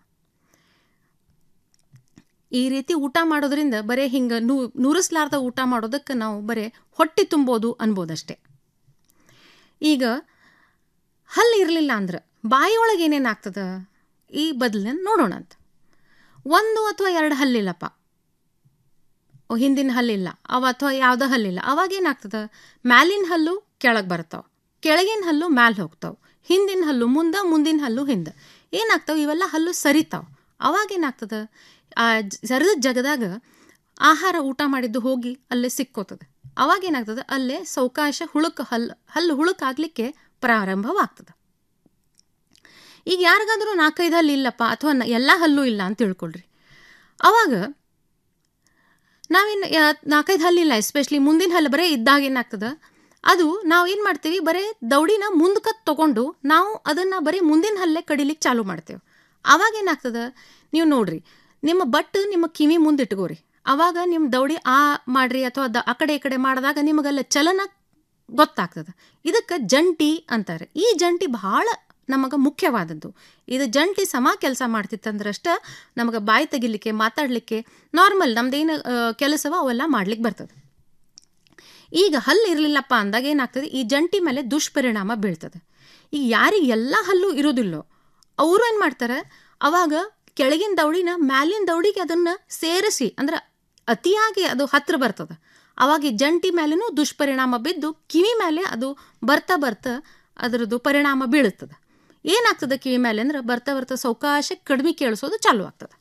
ಈ ರೀತಿ ಊಟ ಮಾಡೋದ್ರಿಂದ ಬರೀ ಹಿಂಗೆ ನೂ ನೂರಿಸ್ಲಾರ್ದ ಊಟ ಮಾಡೋದಕ್ಕೆ ನಾವು ಬರೀ ಹೊಟ್ಟೆ ತುಂಬೋದು ಅನ್ಬೋದಷ್ಟೆ ಈಗ ಹಲ್ಲು ಇರಲಿಲ್ಲ ಅಂದ್ರೆ ಬಾಯಿಯೊಳಗೆ ಏನೇನು ಆಗ್ತದೆ ಈ ಬದಲನ್ನ ನೋಡೋಣ ಅಂತ ಒಂದು ಅಥವಾ ಎರಡು ಹಲ್ಲಿಲ್ಲಪ್ಪ ಓ, ಹಿಂದಿನ ಹಲ್ಲಿಲ್ಲ ಅವ ಅಥವಾ ಯಾವುದೋ ಹಲ್ಲಿಲ್ಲ ಅವಾಗ ಏನಾಗ್ತದೆ ಮ್ಯಾಲಿನ ಹಲ್ಲು ಕೆಳಗೆ ಬರ್ತಾವೆ ಕೆಳಗಿನ ಹಲ್ಲು ಮ್ಯಾಲೆ ಹೋಗ್ತಾವೆ ಹಿಂದಿನ ಹಲ್ಲು ಮುಂದೆ ಮುಂದಿನ ಹಲ್ಲು ಹಿಂದೆ ಏನಾಗ್ತಾವೆ ಇವೆಲ್ಲ ಹಲ್ಲು ಸರಿತಾವೆ ಅವಾಗ ಏನಾಗ್ತದೆ ಆ ಜ- ಸರಿದ ಜಗದಾಗ ಆಹಾರ ಊಟ ಮಾಡಿದ್ದು ಹೋಗಿ ಅಲ್ಲೇ ಸಿಕ್ಕೋತದೆ ಅವಾಗ ಏನಾಗ್ತದೆ ಅಲ್ಲೇ ಸೌಕಾಶ ಹುಳುಕ್ ಹಲ್ಲು ಹಲ್ಲು ಹುಳುಕಾಗಲಿಕ್ಕೆ ಪ್ರಾರಂಭವಾಗ್ತದೆ ಈಗ ಯಾರಿಗಾದ್ರೂ ನಾಲ್ಕೈದು ಹಲ್ಲು ಇಲ್ಲಪ್ಪ ಅಥವಾ ಎಲ್ಲ ಹಲ್ಲು ಇಲ್ಲ ಅಂತ ತಿಳ್ಕೊಳ್ರಿ ಅವಾಗ ನಾವೇನು ನಾಲ್ಕೈದು ಹಲ್ಲಿಲ್ಲ ಎಸ್ಪೆಷಲಿ ಮುಂದಿನ ಹಲ್ಲು ಬರೀ ಇದ್ದಾಗ ಏನಾಗ್ತದೆ ಅದು ನಾವು ಏನು ಮಾಡ್ತೀವಿ ಬರೀ ದೌಡಿನ ಮುಂದಕ್ಕೆ ತಗೊಂಡು ನಾವು ಅದನ್ನು ಬರೀ ಮುಂದಿನ ಹಲ್ಲೇ ಕಡಿಲಿಕ್ಕೆ ಚಾಲು ಮಾಡ್ತೇವೆ ಅವಾಗ ಏನಾಗ್ತದೆ ನೀವು ನೋಡ್ರಿ ನಿಮ್ಮ ಬಟ್ ನಿಮ್ಮ ಕಿವಿ ಮುಂದೆ ಇಟ್ಕೋರಿ ಅವಾಗ ನಿಮ್ಮ ದೌಡಿ ಆ ಮಾಡ್ರಿ ಅಥವಾ ದ ಆ ಕಡೆ ಈ ಕಡೆ ಮಾಡಿದಾಗ ನಿಮಗೆಲ್ಲ ಚಲನ ಗೊತ್ತಾಗ್ತದೆ ಇದಕ್ಕೆ ಜಂಟಿ ಅಂತಾರೆ ಈ ಜಂಟಿ ಬಹಳ ನಮಗೆ ಮುಖ್ಯವಾದದ್ದು ಇದು ಜಂಟಿ ಸಮ ಕೆಲಸ ಮಾಡ್ತಿತ್ತಂದ್ರಷ್ಟ ನಮಗೆ ಬಾಯಿ ತೆಗಿಲಿಕ್ಕೆ ಮಾತಾಡಲಿಕ್ಕೆ ನಾರ್ಮಲ್ ನಮ್ದೇನು ಕೆಲಸವ ಅವೆಲ್ಲ ಮಾಡ್ಲಿಕ್ಕೆ ಬರ್ತದೆ ಈಗ ಹಲ್ಲು ಇರಲಿಲ್ಲಪ್ಪ ಅಂದಾಗ ಏನಾಗ್ತದೆ ಈ ಜಂಟಿ ಮೇಲೆ ದುಷ್ಪರಿಣಾಮ ಬೀಳ್ತದೆ ಈಗ ಯಾರಿಗೆ ಎಲ್ಲ ಹಲ್ಲು ಇರೋದಿಲ್ಲೋ ಅವರು ಏನು ಮಾಡ್ತಾರೆ ಅವಾಗ ಕೆಳಗಿನ ದೌಡಿನ ಮ್ಯಾಲಿನ ದೌಡಿಗೆ ಅದನ್ನು ಸೇರಿಸಿ ಅಂದ್ರೆ ಅತಿಯಾಗಿ ಅದು ಹತ್ರ ಬರ್ತದೆ ಅವಾಗ ಈ ಜಂಟಿ ಮೇಲೇನೂ ದುಷ್ಪರಿಣಾಮ ಬಿದ್ದು ಕಿವಿ ಮೇಲೆ ಅದು ಬರ್ತಾ ಬರ್ತಾ ಅದರದ್ದು ಪರಿಣಾಮ ಬೀಳುತ್ತದೆ ಏನಾಗ್ತದೆ ಕಿವಿ ಮೇಲೆ ಅಂದ್ರೆ ಬರ್ತಾ ಬರ್ತಾ ಸೌಕಾಶ ಕಡಿಮೆ ಕೇಳಿಸೋದು ಚಾಲು ಆಗ್ತದೆ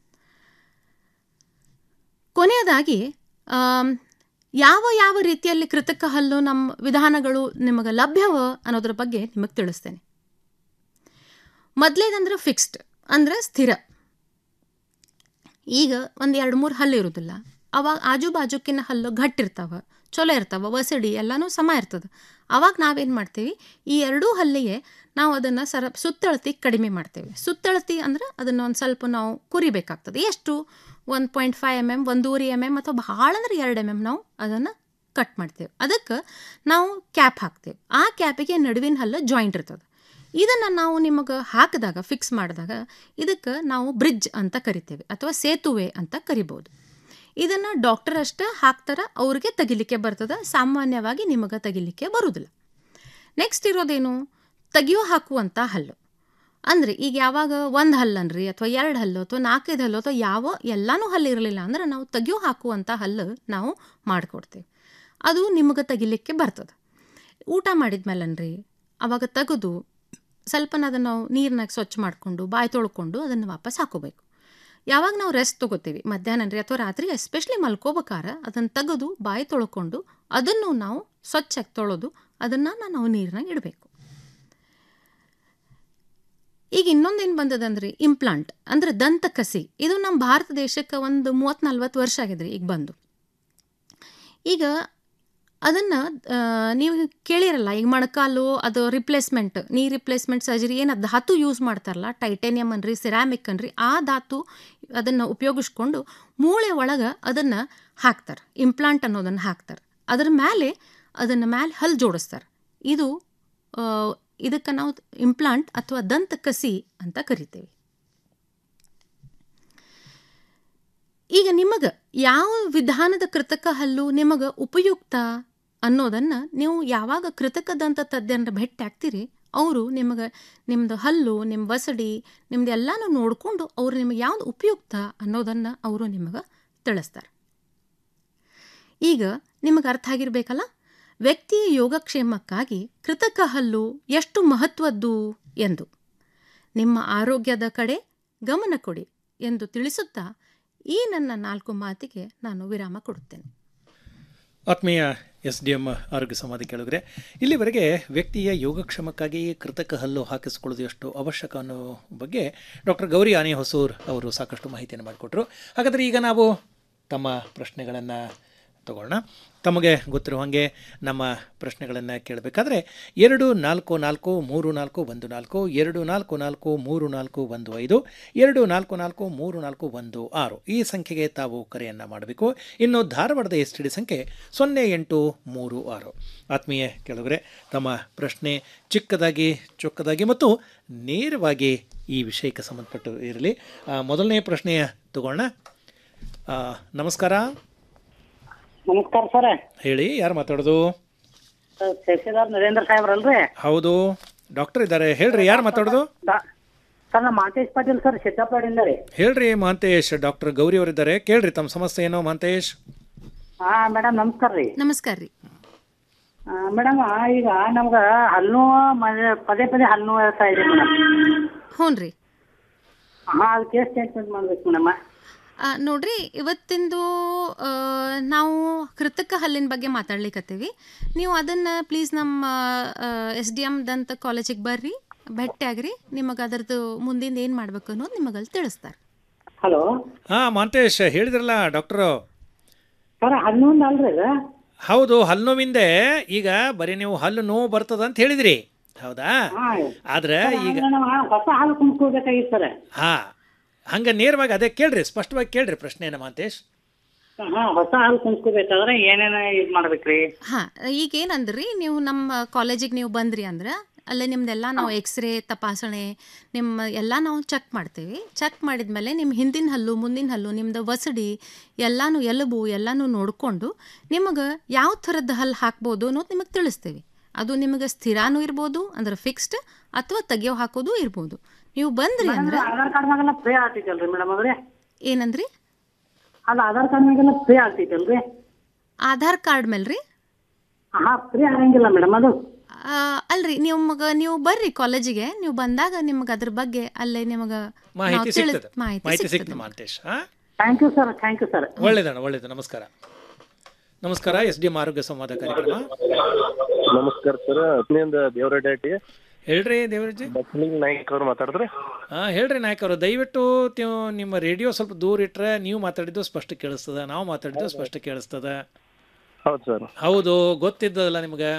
ಕೊನೆಯದಾಗಿ ಆಮ್, ಯಾವ ಯಾವ ರೀತಿಯಲ್ಲಿ ಕೃತಕ ಹಲ್ಲು ನಮ್ಮ ವಿಧಾನಗಳು ನಿಮಗೆ ಲಭ್ಯವ ಅನ್ನೋದ್ರ ಬಗ್ಗೆ ನಿಮಗೆ ತಿಳಿಸ್ತೇನೆ ಮೊದಲೇದಂದ್ರೆ ಫಿಕ್ಸ್ಡ್ ಅಂದ್ರೆ ಸ್ಥಿರ ಈಗ ಒಂದು ಎರಡು ಮೂರು ಹಲ್ಲು ಇರೋದಿಲ್ಲ ಅವಾಗ ಆಜು ಬಾಜುಕಿನ ಹಲ್ಲು ಗಟ್ಟಿರ್ತಾವ ಚಲೋ ಇರ್ತಾವ ವಸಡಿ ಎಲ್ಲನೂ ಸಮ ಇರ್ತದೆ ಅವಾಗ ನಾವೇನು ಮಾಡ್ತೀವಿ ಈ ಎರಡೂ ಹಲ್ಲಿಗೆ ನಾವು ಅದನ್ನು ಸರ ಸುತ್ತಳತಿ ಕಡಿಮೆ ಮಾಡ್ತೇವೆ ಸುತ್ತಳತಿ ಅಂದ್ರೆ ಅದನ್ನು ಒಂದು ಸ್ವಲ್ಪ ನಾವು ಕುರಿಬೇಕಾಗ್ತದೆ ಎಷ್ಟು one point five M M ಒಂದೂವರೆ ಎಮ್ ಎಮ್ ಅಥವಾ ಭಾಳ ಅಂದ್ರೆ ಎರಡು ಎಮ್ ಎಮ್ ನಾವು ಅದನ್ನು ಕಟ್ ಮಾಡ್ತೇವೆ ಅದಕ್ಕೆ ನಾವು ಕ್ಯಾಪ್ ಹಾಕ್ತೇವೆ ಆ ಕ್ಯಾಪಿಗೆ ನಡುವಿನ ಹಲ್ಲು ಜಾಯಿಂಟ್ ಇರ್ತದೆ ಇದನ್ನು ನಾವು ನಿಮಗೆ ಹಾಕಿದಾಗ ಫಿಕ್ಸ್ ಮಾಡಿದಾಗ ಇದಕ್ಕೆ ನಾವು ಬ್ರಿಡ್ಜ್ ಅಂತ ಕರಿತೇವೆ ಅಥವಾ ಸೇತುವೆ ಅಂತ ಕರಿಬೋದು ಇದನ್ನು ಡಾಕ್ಟರ್ ಅಷ್ಟೇ ಹಾಕ್ತಾರ ಅವ್ರಿಗೆ ತೆಗಿಲಿಕ್ಕೆ ಬರ್ತದೆ ಸಾಮಾನ್ಯವಾಗಿ ನಿಮಗೆ ತೆಗಿಲಿಕ್ಕೆ ಬರುವುದಿಲ್ಲ ನೆಕ್ಸ್ಟ್ ಇರೋದೇನು ತೆಗಿಯೋ ಹಾಕುವಂಥ ಹಲ್ಲು ಅಂದರೆ ಈಗ ಯಾವಾಗ ಒಂದು ಹಲ್ಲನ್ರಿ ಅಥವಾ ಎರಡು ಹಲ್ಲು ಅಥವಾ ನಾಲ್ಕೈದು ಹಲ್ಲು ಅಥವಾ ಯಾವ ಎಲ್ಲನೂ ಹಲ್ಲು ಇರಲಿಲ್ಲ ಅಂದ್ರೆ ನಾವು ತೆಗಿಯೋ ಹಾಕುವಂಥ ಹಲ್ಲು ನಾವು ಮಾಡಿಕೊಡ್ತೇವೆ ಅದು ನಿಮಗೆ ತೆಗಿಲಿಕ್ಕೆ ಬರ್ತದೆ ಊಟ ಮಾಡಿದ್ಮೇಲನ್ರಿ ಅವಾಗ ತೆಗೆದು ಸ್ವಲ್ಪನ ಅದನ್ನು ನಾವು ನೀರಿನಾಗ ಸ್ವಚ್ಛ ಮಾಡಿಕೊಂಡು ಬಾಯಿ ತೊಳ್ಕೊಂಡು ಅದನ್ನು ವಾಪಸ್ ಹಾಕೋಬೇಕು ಯಾವಾಗ ನಾವು ರೆಸ್ಟ್ ತೊಗೋತೀವಿ ಮಧ್ಯಾಹ್ನ ರೀ ಅಥವಾ ರಾತ್ರಿ ಎಸ್ಪೆಷಲಿ ಮಲ್ಕೋಬೇಕಾರ ಅದನ್ನು ತೆಗೆದು ಬಾಯಿ ತೊಳ್ಕೊಂಡು ಅದನ್ನು ನಾವು ಸ್ವಚ್ಛಾಗಿ ತೊಳೆದು ಅದನ್ನು ನಾವು ನೀರಿನಾಗ ಇಡಬೇಕು ಈಗ ಇನ್ನೊಂದೇನು ಬಂದದಂದ್ರೆ ಇಂಪ್ಲಾಂಟ್ ಅಂದ್ರೆ ದಂತ ಕಸಿ ಇದು ನಮ್ಮ ಭಾರತ ದೇಶಕ್ಕೆ ಒಂದು ಮೂವತ್ತು ನಲ್ವತ್ತು ವರ್ಷ ಆಗಿದ್ರಿ ಈಗ ಬಂದು ಈಗ ಅದನ್ನು ನೀವು ಕೇಳಿರಲ್ಲ ಈಗ ಮೊಣಕಾಲು ಅದು ರಿಪ್ಲೇಸ್ಮೆಂಟ್ ನೀ ರಿಪ್ಲೇಸ್ಮೆಂಟ್ ಸರ್ಜರಿ ಏನು ಅದು ಧಾತು ಯೂಸ್ ಮಾಡ್ತಾರಲ್ಲ ಟೈಟೇನಿಯಮ್ ಅನ್ರಿ ಸಿರಾಮಿಕ್ ಅನ್ರಿ ಆ ಧಾತು ಅದನ್ನು ಉಪಯೋಗಿಸ್ಕೊಂಡು ಮೂಳೆ ಒಳಗೆ ಅದನ್ನು ಹಾಕ್ತಾರೆ ಇಂಪ್ಲಾಂಟ್ ಅನ್ನೋದನ್ನು ಹಾಕ್ತಾರೆ ಅದ್ರ ಮೇಲೆ ಅದನ್ನು ಮೇಲೆ ಹಲ್ಲು ಜೋಡಿಸ್ತಾರೆ ಇದು ಆ, ಇದಕ್ಕೆ ನಾವು ಇಂಪ್ಲಾಂಟ್ ಅಥವಾ ದಂತ ಕಸಿ ಅಂತ ಕರಿತೇವೆ ಈಗ ನಿಮಗೆ ಯಾವ ವಿಧಾನದ ಕೃತಕ ಹಲ್ಲು ನಿಮಗೆ ಉಪಯುಕ್ತ ಅನ್ನೋದನ್ನು ನೀವು ಯಾವಾಗ ಕೃತಕ ದಂತ ತಜ್ಞರ ಭೇಟಿ ಆಗ್ತೀರಿ ಅವರು ನಿಮಗೆ ನಿಮ್ಮದು ಹಲ್ಲು ನಿಮ್ಮ ವಸಡಿ ನಿಮ್ದು ಎಲ್ಲನೂ ನೋಡಿಕೊಂಡು ಅವರು ನಿಮಗೆ ಯಾವ್ದು ಉಪಯುಕ್ತ ಅನ್ನೋದನ್ನು ಅವರು ನಿಮಗೆ ತಿಳಿಸ್ತಾರೆ ಈಗ ನಿಮಗೆ ಅರ್ಥ ಆಗಿರಬೇಕಲ್ಲ ವ್ಯಕ್ತಿಯ ಯೋಗಕ್ಷೇಮಕ್ಕಾಗಿ ಕೃತಕ ಹಲ್ಲು ಎಷ್ಟು ಮಹತ್ವದ್ದು ಎಂದು ನಿಮ್ಮ ಆರೋಗ್ಯದ ಕಡೆ ಗಮನ ಕೊಡಿ ಎಂದು ತಿಳಿಸುತ್ತಾ ಈ ನನ್ನ ನಾಲ್ಕು ಮಾತಿಗೆ ನಾನು ವಿರಾಮ ಕೊಡುತ್ತೇನೆ ಆತ್ಮೀಯ ಎಸ್ ಡಿ ಎಮ್ ಆರೋಗ್ಯ ಸಮಾಧಿ ಕೇಳಿದ್ರೆ ಇಲ್ಲಿವರೆಗೆ ವ್ಯಕ್ತಿಯ ಯೋಗಕ್ಷೇಮಕ್ಕಾಗಿ ಕೃತಕ ಹಲ್ಲು ಹಾಕಿಸಿಕೊಳ್ಳೋದು ಎಷ್ಟು ಅವಶ್ಯಕ ಅನ್ನೋ ಬಗ್ಗೆ ಡಾಕ್ಟರ್ ಗೌರಿ ಆನೆ ಹೊಸೂರ್ ಅವರು ಸಾಕಷ್ಟು ಮಾಹಿತಿಯನ್ನು ಮಾಡಿಕೊಟ್ರು ಹಾಗಾದರೆ ಈಗ ನಾವು ತಮ್ಮ ಪ್ರಶ್ನೆಗಳನ್ನು ತಗೊಳ್ಳೋಣ ತಮಗೆ ಗೊತ್ತಿರೋ ಹಾಗೆ ನಮ್ಮ ಪ್ರಶ್ನೆಗಳನ್ನು ಕೇಳಬೇಕಾದ್ರೆ ಎರಡು ನಾಲ್ಕು ನಾಲ್ಕು ಮೂರು ನಾಲ್ಕು ಒಂದು ನಾಲ್ಕು ಎರಡು ನಾಲ್ಕು ನಾಲ್ಕು ಮೂರು ನಾಲ್ಕು ಒಂದು ಐದು ಎರಡು ನಾಲ್ಕು ನಾಲ್ಕು ಮೂರು ನಾಲ್ಕು ಒಂದು ಆರು ಈ ಸಂಖ್ಯೆಗೆ ತಾವು ಕರೆಯನ್ನು ಮಾಡಬೇಕು ಇನ್ನು ಧಾರವಾಡದ ಎಸ್ ಟಿ ಡಿ ಸಂಖ್ಯೆ ಸೊನ್ನೆ ಎಂಟು ಮೂರು ಆರು ಆತ್ಮೀಯ ಕೇಳಿದ್ರೆ ತಮ್ಮ ಪ್ರಶ್ನೆ ಚಿಕ್ಕದಾಗಿ ಚೊಕ್ಕದಾಗಿ ಮತ್ತು ನೇರವಾಗಿ ಈ ವಿಷಯಕ್ಕೆ ಸಂಬಂಧಪಟ್ಟು ಇರಲಿ ಆ, ಮೊದಲನೇ ಪ್ರಶ್ನೆಯ ತಗೊಳ್ಳೋಣ ಆ, ನಮಸ್ಕಾರ ನಮಸ್ಕಾರ ಸರ್ ಹೇಳಿ ಯಾರು ಮಾತಾಡೋದು ಶಶಿಧರ್ ನರೇಂದ್ರ ಸಾಹೇಬ್ರಲ್ರಿ ಹೌದು ಡಾಕ್ಟರ್ ಇದ್ದಾರೆ ಹೇಳ್ರಿ ಯಾರು ಮಾತಾಡೋದು ಸರ್ ನಾ ಮಾತೇಶ್ ಪಾಟೀಲ್ ಸರ್ ಶಿಕಾಪುರದಿಂದ ರೀ ಹೇಳ್ರಿ ಮಹಾಂತೇಶ್ ಡಾಕ್ಟರ್ ಗೌರಿ ಅವರಿದ್ದಾರೆ ಕೇಳ್ರಿ ತಮ್ಮ ಸಮಸ್ಯೆ ಏನೋ ಮಹಾಂತೇಶ್ ಹಾ ಮೇಡಮ್ ನಮಸ್ಕಾರ ರೀ ನಮಸ್ಕಾರ ರೀ ಮೇಡಮ್ ಈಗ ನಮ್ಗ ಹಲ್ಲು ಪದೇ ಪದೇ ಹಲ್ಲು ಹೇಳ್ತಾ ಇದೆ ಮೇಡಮ್ ಹ್ಞೂ ರೀ ಹಾ ಅದಕ್ಕೆ ಎಷ್ಟು ಟ್ರೀಟ್ಮೆಂಟ್ ಮಾಡ್ಬೇಕು ಮೇಡಮ್ ಆ, ನೋಡ್ರಿ ಇವತ್ತಿಂದು ಆ, ನಾವು ಕೃತಕ ಹಲ್ಲಿನ ಬಗ್ಗೆ ಮಾತಾಡ್ಲಿಕ್ಕತ್ತೀವಿ ನೀವು ಅದನ್ನು ಪ್ಲೀಸ್ ನಮ್ಮ ಎಸ್ ಡಿ ಎಮ್ ದಂತ ಕಾಲೇಜಿಗೆ ಬರ್ರಿ ಭೇಟಿಯಾಗ್ರಿ ನಿಮಗೆ ಅದರದ್ದು ಮುಂದಿಂದ ಏನು ಮಾಡ್ಬೇಕು ಅನ್ನೋದು ನಿಮಗಲ್ಲಿ ತಿಳಿಸ್ತಾರೆ ಹಲೋ ಹಾ ಮಹಾಂತೇಶ್ ಹೇಳಿದ್ರಲ್ಲ ಡಾಕ್ಟರ್ ಸರ್ ಹನ್ನೊಂದು ಅಲ್ರಿ ಇದು ಹೌದು ಹಲ್ಲು ನೋವಿಂದೆ ಈಗ ಬರೀ ನೀವು ಹಲ್ಲು ನೋವು ಬರ್ತದ ಅಂತ ಹೇಳಿದ್ರಿ ಹೌದಾ ಆದ್ರೆ ಈಗ ಹೊಸ ಹಾಲು ಕುಂಬ್ಕೋಬೇಕಾಗಿತ್ತು ಸರ್ ಹಾ ಹಂಗ ನೇರವಾಗಿ ಅದೇ ಕೇಳ್ರಿ ಸ್ಪಷ್ಟವಾಗಿ ಕೇಳ್ರಿ ಪ್ರಶ್ನೆನ ಮಹಾಂತೇಶ್ ಹಾ ಹೊಸ ಹಾಲು ಕುಂಬ್ಕೋಬೇಕಾದ್ರೆ ಏನೇನ ಇದ್ ಮಾಡ್ಬೇಕ್ರಿ ಹಾಂ ಈಗ ಏನಂದ್ರಿ ನೀವು ನಮ್ಮ ಕಾಲೇಜಿಗೆ ನೀವು ಬಂದ್ರಿ ಅಂದ್ರೆ ಅಲ್ಲೇ ನಿಮ್ದೆಲ್ಲ ನಾವು ಎಕ್ಸ್ರೇ ತಪಾಸಣೆ ನಿಮ್ಮ ಎಲ್ಲ ನಾವು ಚೆಕ್ ಮಾಡ್ತೀವಿ ಚೆಕ್ ಮಾಡಿದ್ಮೇಲೆ ನಿಮ್ಮ ಹಿಂದಿನ ಹಲ್ಲು ಮುಂದಿನ ಹಲ್ಲು ನಿಮ್ದು ವಸಡಿ ಎಲ್ಲಾನು ಎಲುಬು ಎಲ್ಲಾನು ನೋಡಿಕೊಂಡು ನಿಮಗೆ ಯಾವ ಥರದ್ದು ಹಲ್ಲು ಹಾಕ್ಬೋದು ಅನ್ನೋದು ನಿಮಗೆ ತಿಳಿಸ್ತೀವಿ ಅದು ನಿಮಗೆ ಸ್ಥಿರಾನು ಇರ್ಬೋದು ಅಂದ್ರೆ ಫಿಕ್ಸ್ಡ್ ಅಥವಾ ತೆಗಿಯೋ ಹಾಕೋದು ಇರ್ಬೋದು ನೀವು ಬಂದ್ರಿ ಅಂದ್ರೆ ಆಧಾರ್ ಕಾರ್ಡ್ ಮ್ಯಾಗೆಲ್ಲ ಫ್ರೀ ಆಗ್ತೈತಲ್ರಿ ಮೇಡಮ್ ಅದ್ರಿ ಏನಂದ್ರಿ ಅಲ್ಲ ಆಧಾರ್ ಕಾರ್ಡ್ ಮ್ಯಾಗೆಲ್ಲ ಫ್ರೀ ಆಗ್ತೈತಲ್ರಿ ಆಧಾರ್ ಕಾರ್ಡ್ ಮೇಲೆ ರೀ ಹಾ ಫ್ರೀ ಆಗಂಗಿಲ್ಲ ಮೇಡಮ್ ಅದು ಆ, ಅಲ್ರಿ ನಿಮ್ಗೆ ನೀವು ಬರ್ರಿ ಕಾಲೇಜಿಗೆ ನೀವು ಬಂದಾಗ ನಿಮ್ಗೆ ಅದ್ರ ಬಗ್ಗೆ ಅಲ್ಲೇ ನಿಮಗೆ ಮಾಹಿತಿ ಸಿಗ್ತದೆ ಮಾಹಿತಿ ಸಿಗ್ತದೆ ಮಹಾಂತೇಶ್ ಹಾ thank you sir thank you sir ಒಳ್ಳೇದಣ್ಣ ಒಳ್ಳೇದು ನಮಸ್ಕಾರ ನಮಸ್ಕಾರ ಎಸ್ ಡಿ ಎಂ ಆರೋಗ್ಯ ಸಂವಾದ ಕಾರ್ಯಕ್ರಮ ನಮಸ್ಕಾರ ಸರ್ ಹತ್ತನಿಂದ ದೇವರಡ್ಡಿ ಐಟಿ ಹೇಳ್ರಿ ದೇವರಾಜ್ ಬಸಲಿಂಗ್ ನಾಯ್ಕ ಅವ್ರು ಮಾತಾಡಿದ್ರಿ ಹಾ ಹೇಳ್ರಿ ನಾಯಕ್ ಅವರು ದಯವಿಟ್ಟು ನೀವು ನಿಮ್ಮ ರೇಡಿಯೋ ಸ್ವಲ್ಪ ದೂರ ಇಟ್ರೆ ನೀವು ಮಾತಾಡಿದ್ದು ಸ್ಪಷ್ಟ ಕೇಳಿಸ್ತದ ನಾವು ಮಾತಾಡಿದ್ದು ಸ್ಪಷ್ಟ ಕೇಳಿಸ್ತದ ಹೌದು ಸರ್ ಹೌದು ಗೊತ್ತಿದ್ದದಲ್ಲ ನಿಮ್ಗೆ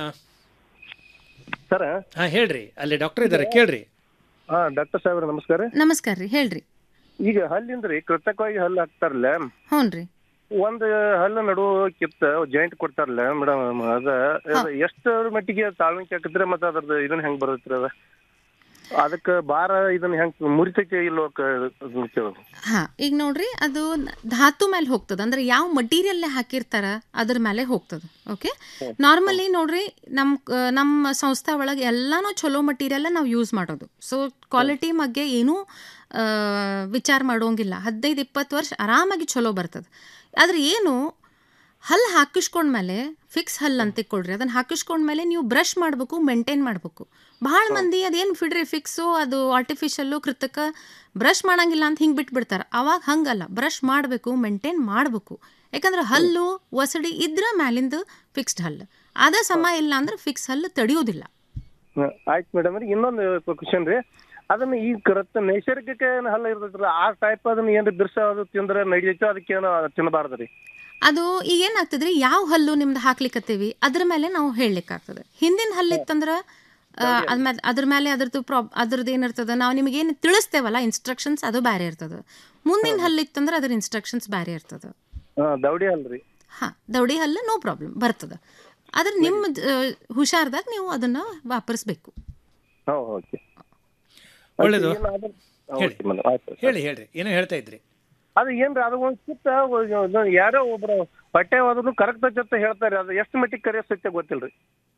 ಸರ್ ಹಾ ಹೇಳ್ರಿ ಅಲ್ಲಿ ಡಾಕ್ಟರ್ ಇದ್ದಾರೆ ಕೇಳ್ರಿ ಹಾ ಡಾಕ್ಟರ್ ಸಾಹೇಬ್ರ ನಮಸ್ಕಾರ ನಮಸ್ಕಾರ ರೀ ಹೇಳ್ರಿ ಈಗ ಹಲ್ಲಿಂದ್ರಿ ಕೃತಕವಾಗಿ ಹಲ್ಲು ಹಾಕ್ತಾರಲ್ಲ ಹ್ಞೂ ರೀ ಒಂದ್ ಹಲ್ಲು ನಡು ಕಿತ್ತ ಜಾಯಿಂಟ್ ಕೊಡ್ತಾರಲ್ಲ ಮೇಡಮ್ ಅದ ಅದ ಎಷ್ಟರ ಮಟ್ಟಿಗೆ ತಾಳ್ಮೆಕೆ ಹಾಕಿದ್ರೆ ಮತ್ತೆ ಅದ್ರದ್ದು ಇದನ್ನ ಹೆಂಗ್ ಬರ್ತೈತ್ರಿ ಅದ ಅದಕ್ಕ ಭಾರ ಇದನ್ನ ಹೆಂಗ್ ಮುರಿತೈತಿ ಇಲ್ಲೋ ಕ- ಅದನ್ನ ಕೇಳೋದು ಹಾಂ ಈಗ ನೋಡ್ರಿ ಅದು ನ- ಧಾತು ಮೇಲೆ ಹೋಗ್ತದೆ ಅಂದ್ರೆ ಯಾವ ಮಟೀರಿಯಲ್ ಹಾಕಿರ್ತಾರ ಅದ್ರ ಮೇಲೆ ಹೋಗ್ತದೆ ಓಕೆ ನಾರ್ಮಲಿ ನೋಡ್ರಿ ನಮ್ಮ ಕ- ನಮ್ಮ ಸಂಸ್ಥೆ ಒಳಗೆ ಎಲ್ಲಾನು ಚಲೋ ಮಟೀರಿಯಲ್ ನಾವು ಯೂಸ್ ಮಾಡೋದು ಸೊ ಕ್ವಾಲಿಟಿ ಬಗ್ಗೆ ಏನೂ ಆ, ವಿಚಾರ ಮಾಡೋಂಗಿಲ್ಲ ಹದಿನೈದು ಇಪ್ಪತ್ತು ವರ್ಷ ಆರಾಮಾಗಿ ಚಲೋ ಬರ್ತದೆ ಆದ್ರೆ ಏನು ಹಲ್ಲು ಹಾಕಿಸ್ಕೊಂಡ್ಮೇಲೆ ಫಿಕ್ಸ್ ಹಲ್ಲು ಅಂತ ಕೊಡ್ರಿ ಅದನ್ನು ಹಾಕಿಸ್ಕೊಂಡ್ಮೇಲೆ ನೀವು ಬ್ರಷ್ ಮಾಡಬೇಕು ಮೇಂಟೈನ್ ಮಾಡಬೇಕು ಭಾಳ ಮಂದಿ ಅದೇನು ಫಿಡ್ರಿ ಫಿಕ್ಸು ಅದು ಆರ್ಟಿಫಿಷಿಯಲ್ಲು ಕೃತಕ ಬ್ರಷ್ ಮಾಡಂಗಿಲ್ಲ ಅಂತ ಹಿಂಗೆ ಬಿಟ್ಬಿಡ್ತಾರೆ ಅವಾಗ ಹಂಗಲ್ಲ ಬ್ರಷ್ ಮಾಡಬೇಕು ಮೇಂಟೈನ್ ಮಾಡಬೇಕು ಯಾಕಂದ್ರೆ ಹಲ್ಲು ಒಸಡಿ ಇದ್ರೆ ಮ್ಯಾಲಿಂದ ಫಿಕ್ಸ್ಡ್ ಹಲ್ಲು ಅದ ಸಮ ಇಲ್ಲ ಅಂದ್ರೆ ಫಿಕ್ಸ್ ಹಲ್ಲು ತಡೆಯೋದಿಲ್ಲ ಹ, ಆಯ್ತ್ ಮೇಡಮ್ ರೀ ಇನ್ನೊಂದು ಕ್ವಶನ್ ರೀ ಅದನ್ನ ಈ ಕರತ್ತ ನೈಸರ್ಗಿಕ ಏನ್ ಹಲ್ಲ ಇರ್ತೈತ್ರಲ್ಲ ಆ ಟೈಪ್ ಅದನ್ನ ಏನ್ರ ಬಿರ್ಸ ಅದು ತಿಂದ್ರೆ ನಡಿತೈತೆ ಅದಕ್ಕೇನು ತಿನ್ನಬಾರ್ದು ರೀ ಅದು ಈಗ ಏನಾಗ್ತದ್ರಿ ಯಾವ ಹಲ್ಲು ನಿಮ್ದು ಹಾಕ್ಲಿಕ್ಕತ್ತೀವಿ ಅದ್ರ ಮೇಲೆ ನಾವು ಹೇಳಲಿಕ್ಕಾಗ್ತದೆ ಹಿಂದಿನ ಹಲ್ಲು ಇತ್ತಂದ್ರೆ ಅದ್ಮೇಲೆ ಅದ್ರ ಮೇಲೆ ಅದ್ರದ್ದು ಪ್ರಾಬ್ ಅದ್ರದ್ದು ಏನಿರ್ತದೆ ನಾವು ನಿಮಗೇನು ತಿಳಿಸ್ತೇವಲ್ಲ ಇನ್ಸ್ಟ್ರಕ್ಷನ್ಸ್ ಅದು ಬೇರೆ ಇರ್ತದೆ ಮುಂದಿನ ಹಲ್ಲು ಇತ್ತಂದ್ರೆ ಅದ್ರ ಇನ್ಸ್ಟ್ರಕ್ಷನ್ಸ್ ಬೇರೆ ಇರ್ತದೆ ಹಾ ದೌಡಿ ಹಲ್ರಿ ಹಾಂ ದೌಡಿ ಹಲ್ಲು ನೋ ಪ್ರಾಬ್ಲಮ್ ಬರ್ತದೆ ಆದ್ರೆ ನಿಮ್ಮ ಆ, ಹುಷಾರ್ದಾಗ ನೀವು ಅದನ್ನು ವಾಪರಿಸ್ಬೇಕು ಹಾ ಓಕೆ ಒಳ್ಳೇದು ಏನಾದ್ರು- ಹಾ, ಹೇಳಿ okay madam, ಆಯ್ತು. ಹೇಳಿ ಹೇಳ್ರಿ ಏನೋ ಹೇಳ್ತಾ ಇದ್ರಿ ಅದು ಏನ್ರಿ ಅದು ಒಂದ್ ಕಿತ್ತ ಒಂದ್ ಯಾರೋ ಒಬ್ರು ಬಟ್ಟೆ ಹೋದ್ರು ಕರೆಕ್ಟ್ ಅಂತ ಹೇಳ್ತಾರೆ ಅದು ಎಷ್ಟು ಮಟ್ಟಿಗೆ ಕರೆಯೋ ಗೊತ್ತಿಲ್ರಿ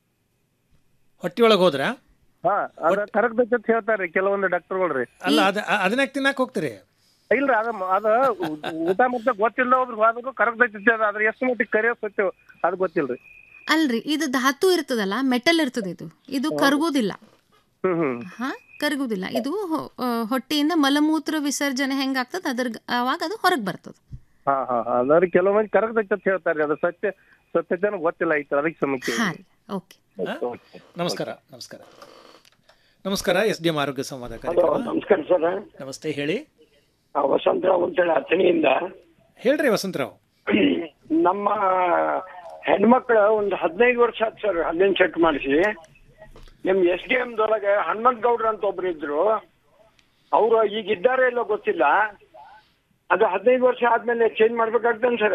ಹೊಟ್ಟಿಯೊಳಗೆ ಹೋದ್ರ ಹಾ ಅದ ಕರೆಕ್ಟ್ ಅಂತ ಹೇಳ್ತಾರೆ ಕೆಲವೊಂದು ಡಾಕ್ಟರ್ಗಳ್ರಿ ಅಲ್ಲ ಅದ ಅದನ್ನ ತಿನ್ನಕ್ ಹೋಗ್ತೀರಿ ಇಲ್ರಿ ಅದ ಅದ ಊಟ ಮತ್ತೆ ಗೊತ್ತಿಲ್ಲ ಒಬ್ರು ಹೋದ್ರು ಕರೆಕ್ಟ್ ಐತಿ ಅದ ಅದ್ರ ಎಷ್ಟು ಮಟ್ಟಿಗೆ ಕರೆಯೋ ಸತ್ಯ ಅದು ಗೊತ್ತಿಲ್ರಿ ಅಲ್ರಿ ಇದು ಧಾತು ಇರ್ತದಲ್ಲ ಮೆಟಲ್ ಇರ್ತದೆ ಇದು ಇದು ಕರಗೋದಿಲ್ಲ ಹ್ಮ್ ಹ್ಮ್ ಹಾ ಕರಗುದಿಲ್ಲ ಇದು ಹೊ- ಆ, ಹೊಟ್ಟೆಯಿಂದ ಮಲಮೂತ್ರ ವಿಸರ್ಜನೆ ಹೆಂಗಾಗ್ತದೆ ಅದ್ರ ಅವಾಗ ಅದು ಹೊರಗೆ ಬರ್ತದೆ ಹಾ ಹಾ ಹಾ ಅದ್ರ ಕೆಲವೊಂದು ಕರೆಕ್ಟ್ ಐತಿ ಅಂತ ಹೇಳ್ತಾರೆ ಅದು ಸತ್ಯ ಸತ್ಯತೆನ ಗೊತ್ತಿಲ್ಲ ಐತಿ ಅದಕ್ಕೆ ಸಮಸ್ಯೆ ಹಾ ಓಕೆ ನಮಸ್ಕಾರ ನಮಸ್ಕಾರ ನಮಸ್ಕಾರ ಎಸ್ ಡಿ ಎಂ ಆರೋಗ್ಯ ಸಂವಾದ ಕಾರ್ಯಕ್ರಮ ನಮಸ್ಕಾರ ಸರ್ ನಮಸ್ತೆ ಹೇಳಿ ವಸಂತರಾವ್ ಅಂತೇಳಿ ಅಥಣಿಯಿಂದ ಹೇಳ್ರಿ ವಸಂತರಾವ್ ನಮ್ಮ ಹೆಣ್ಮಕ್ಳ ಒಂದು ಹದಿನೈದು ವರ್ಷ ಆಯ್ತು ಸರ್ ಹದಿನೈದು ಸೆಟ್ ಮಾಡಿಸಿ ನಿಮ್ ಎಸ್ ಡಿ ಎಮ್ದೊಳಗೆ ಹನುಮಂತ್ ಗೌಡ್ರ ಅಂತ ಒಬ್ರು ಇದ್ರು ಅವರು ಈಗ ಇದ್ದಾರೆ ಇಲ್ಲೋ ಗೊತ್ತಿಲ್ಲ ಅದು ಹದಿನೈದು ವರ್ಷ ಆದ್ಮೇಲೆ ಚೇಂಜ್ ಮಾಡ್ಬೇಕಾಗ್ತೇನೆ ಸರ್